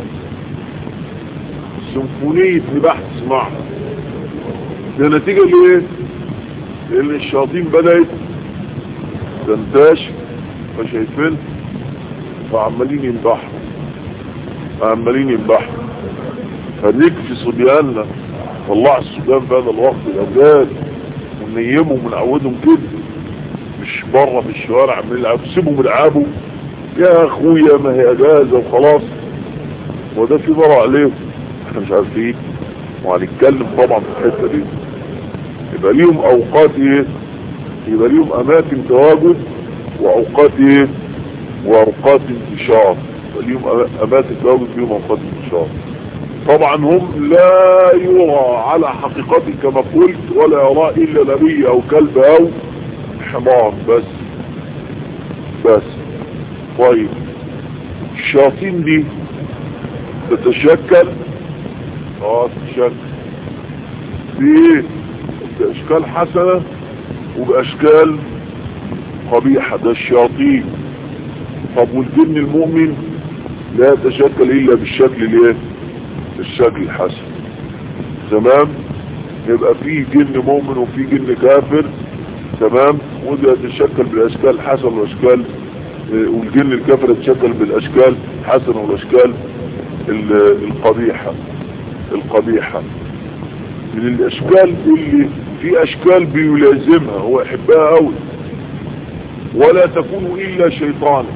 سيمفونية نباح تسمعها ده نتيجة ليه لان الشياطين بدأت تنتشر فشايفين فعمالين ينبحوا عمالين ينبحوا فنكفي صبياننا طلع السودان في هذا الوقت الاولاد ونيمهم ونعودهم كده مش بره في الشوارع عمالين يلعبوا سيبهم يلعبوا يا اخويا ما هي اجازه وخلاص وده في ضرر عليهم احنا مش عارفين وهنتكلم طبعا في الحته دي يبقى ليهم اوقات ايه يبقى ليهم اماكن تواجد واوقات ايه واوقات انتشار يبقى ليهم اماكن تواجد ليهم اوقات انتشار طبعا هم لا يرى على حقيقته كما قلت ولا يرى الا نبي او كلب او حمار بس بس طيب الشياطين دي تتشكل اه تتشكل بايه باشكال حسنة وباشكال قبيحة ده الشياطين طب والجن المؤمن لا يتشكل الا بالشكل الايه بالشكل الحسن تمام يبقى في جن مؤمن وفي جن كافر تمام وده يتشكل بالاشكال الحسن والاشكال والجن الكافر يتشكل بالاشكال الحسن والاشكال القبيحة القبيحة من الاشكال اللي في اشكال بيلازمها هو يحبها قوي ولا تكون الا شيطانا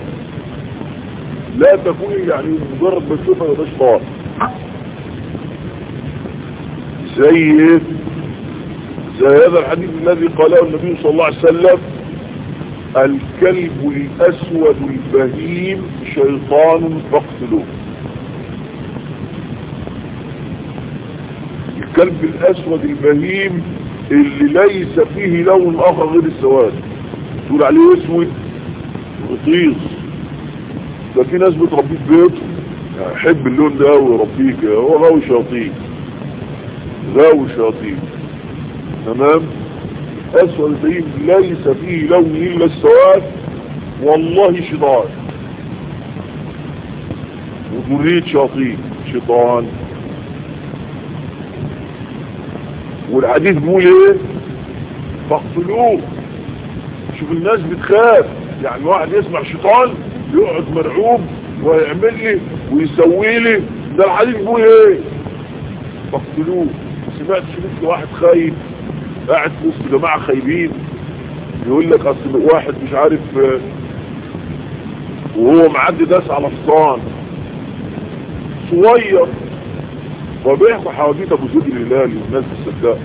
لا تكون يعني مجرد ما تشوفها ده شيطان زي ايه زي هذا الحديث الذي قاله النبي صلى الله عليه وسلم الكلب الاسود البهيم شيطان فاقتلوه الكلب الاسود البهيم اللي ليس فيه لون اخر غير السواد تقول عليه اسود غطيس ده في ناس بتربيه في بيتهم يعني يحب اللون ده ويربيه كده هو غاوي شياطين غاوي شياطين تمام اسود البهيم ليس فيه لون الا السواد والله شيطان وذرية شياطين شيطان والحديث بيقول ايه فاقتلوه شوف الناس بتخاف يعني واحد يسمع شيطان يقعد مرعوب ويعمل لي ويسوي لي ده الحديث بيقول ايه فاقتلوه سمعت شفت واحد خايب قاعد في وسط جماعه خايبين يقول لك اصل واحد مش عارف وهو معدي داس على حصان صغير وبيحكوا حواديت ابو زيد الهلالي والناس بتصدقها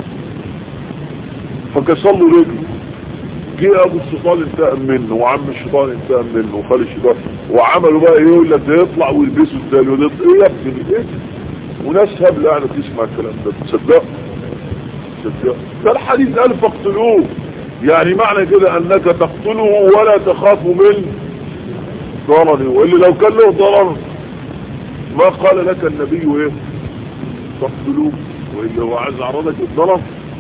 فكسر له رجله جه ابو الشيطان انتقم منه وعم الشيطان انتقم منه وخال الشيطان وعملوا بقى ايه يقول لك ده يطلع ويلبسوا التاني وده ايه يا ابني ايه وناس هبله يعني تسمع الكلام ده تصدق تصدق ده الحديث قال فاقتلوه يعني معنى كده انك تقتله ولا تخاف من ضرره واللي لو كان له ضرر ما قال لك النبي ايه تقتلوه وإلا هو عايز عرضك الضرر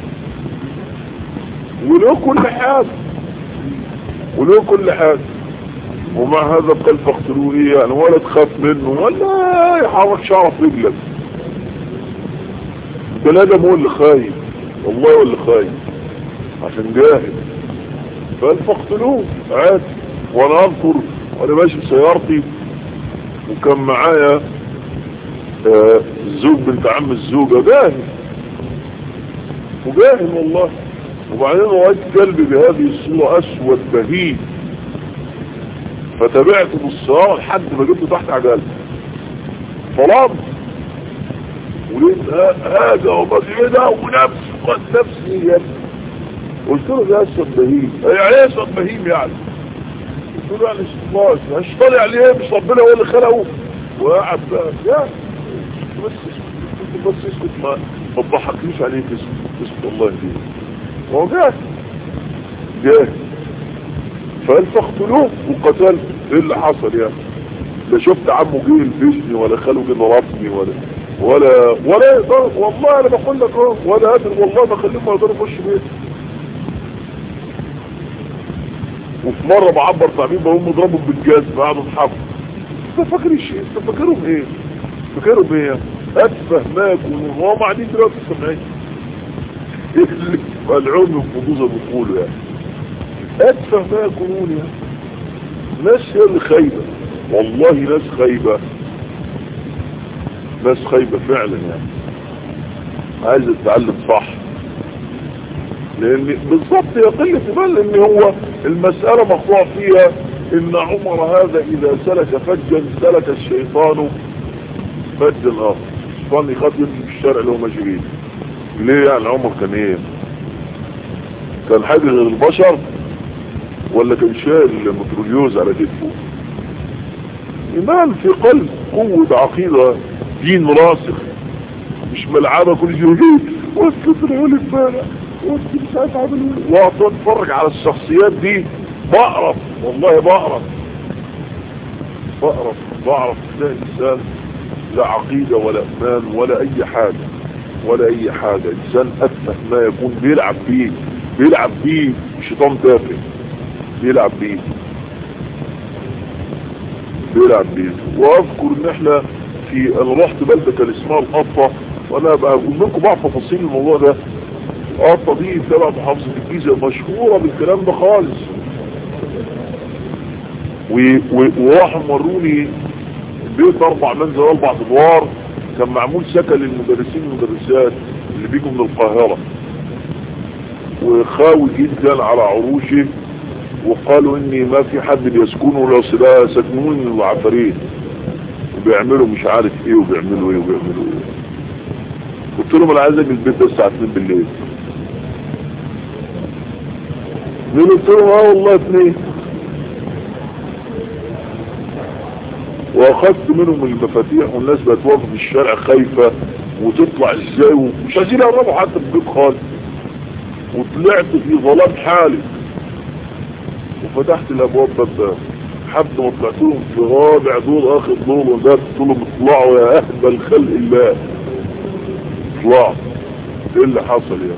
وله كل حاجة وله كل حاجة ومع هذا قال فاقتلوه ايه يعني ولا تخاف منه ولا يحرك شعرف رجلك البني ادم هو اللي خايف والله هو اللي خايف عشان جاهل فقال فاقتلوه عادي وانا اذكر وانا ماشي بسيارتي وكان معايا آه زوج بنت عم الزوجة جاهل وجاهل والله وبعدين رأيت كلبي بهذه الصورة اسود بهيج فتابعته بالسيارة لحد ما جبته تحت عجلته فلام ولقيت هذا وبدي ده ونفس قد نفسي يا ابني قلت له ده اسود بهيم يعني ايه اسود بهيم يعني قلت له يعني الله مش طالع عليه مش ربنا هو اللي خلقه وقعد بقى يا بس اسكت بس اسكت ما ما تضحكنيش عليك اسكت اسكت الله يهديك هو جاهز جاهز فقال فاقتلوه وقتل ايه اللي حصل يعني لا شفت عمه جه يلبسني ولا خاله جه ضربني ولا ولا ولا يقدر والله انا بقول لك اهو ولا قادر والله ما خليهم يقدروا يخشوا بيتي وفي مره بعبر تعبير بقوم اضربهم بالجاز بعد اصحابه انت فاكر الشيء انت فاكرهم ايه فاكرهم ايه اتفه ما يكونون هو قاعدين دلوقتي سامعين اللي ملعون من فضوزه بيقولوا يعني اتفه ما يكونون يعني ناس هي اللي خايبه والله ناس خايبه ناس خايبه فعلا يعني عايزه تتعلم صح لان بالضبط هي قله بال ان هو المساله مقطوع فيها ان عمر هذا اذا سلك فجا سلك الشيطان فجا اخر الشيطان يخاف يمشي في الشارع اللي هو ماشي بيه ليه يعني عمر كان ايه كان حاجه غير البشر ولا كان شايل متروليوز على كتفه ايمان في قلب قوه عقيده دين راسخ مش ملعبه كل يوم واسكت العلم امبارح واسكت مش عارف عامل ايه واقعد اتفرج على الشخصيات دي بقرف والله بقرف بقرف بعرف تلاقي انسان لا عقيدة ولا امان ولا اي حاجة ولا اي حاجة انسان اتفه ما يكون بيلعب بيه بيلعب بيه شيطان تافه بيلعب بيه بيلعب بيه واذكر ان احنا في انا رحت بلدة كان اسمها القطة وانا بقى اقول لكم بعض تفاصيل الموضوع ده القطة دي تبع محافظة الجيزة مشهورة بالكلام ده خالص وراحوا مروني بيت اربع منزل اربع ادوار كان معمول سكن للمدرسين والمدرسات اللي بيجوا من القاهرة وخاوي جدا على عروشه وقالوا اني ما في حد بيسكنوا ولا سلا سكنون العفاريت وبيعملوا مش عارف ايه وبيعملوا ايه وبيعملوا ايه قلت لهم انا عايزك البيت ده الساعه 2 بالليل مين قلت لهم اه والله اثنين واخدت منهم المفاتيح والناس بقت واقفه في الشارع خايفه وتطلع ازاي ومش عايزين يقربوا حتى في البيت خالص وطلعت في ظلام حالي وفتحت الابواب باب لحد ما طلعت لهم في رابع دور اخر دور وده قلت لهم اطلعوا يا اهبل خلق الله اطلعوا ايه اللي حصل يا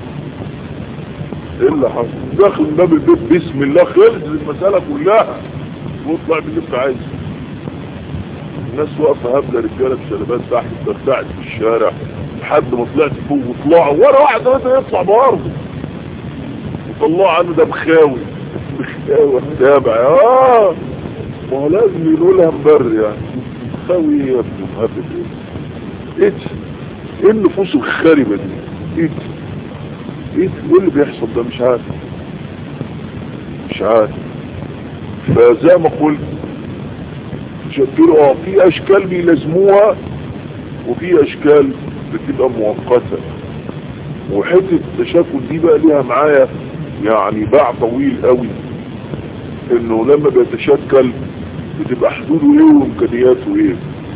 ايه اللي حصل داخل باب البيت بسم الله خلص المسألة كلها واطلع باللي انت عايزه الناس واقفة هبلة رجالة بشلبات تحت بترتعد في الشارع لحد ما طلعت فوق وطلعوا ورا واحد ثلاثة يطلع برضه وطلعوا عنه ده بخاوي بخاوي تابع اه ما هو لازم يقولوا لها مبر يعني بخاوي يا ابني مهبل ايه ايه ايه النفوس الخاربة دي ايه ايه ايه اللي بيحصل ده مش عارف مش عارف فزي ما قلت شكلوا اه في اشكال بيلازموها وفي اشكال بتبقى مؤقتة وحتة التشكل دي بقى ليها معايا يعني باع طويل قوي انه لما بيتشكل بتبقى حدوده ايه وامكانياته ايه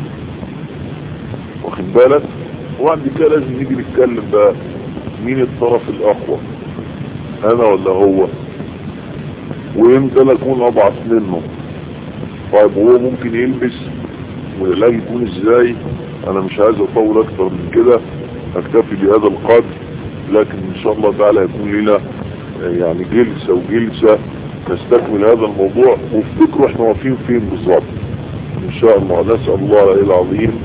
واخد بالك وبعد كده لازم نيجي نتكلم بقى مين الطرف الاقوى انا ولا هو وامتى انا اكون اضعف منه طيب هو ممكن يلبس والعلاج يكون ازاي انا مش عايز اطول اكتر من كده اكتفي بهذا القدر لكن ان شاء الله تعالى يكون لنا يعني جلسة وجلسة تستكمل هذا الموضوع وافتكروا احنا واقفين فين بالظبط ان شاء الله نسأل الله العظيم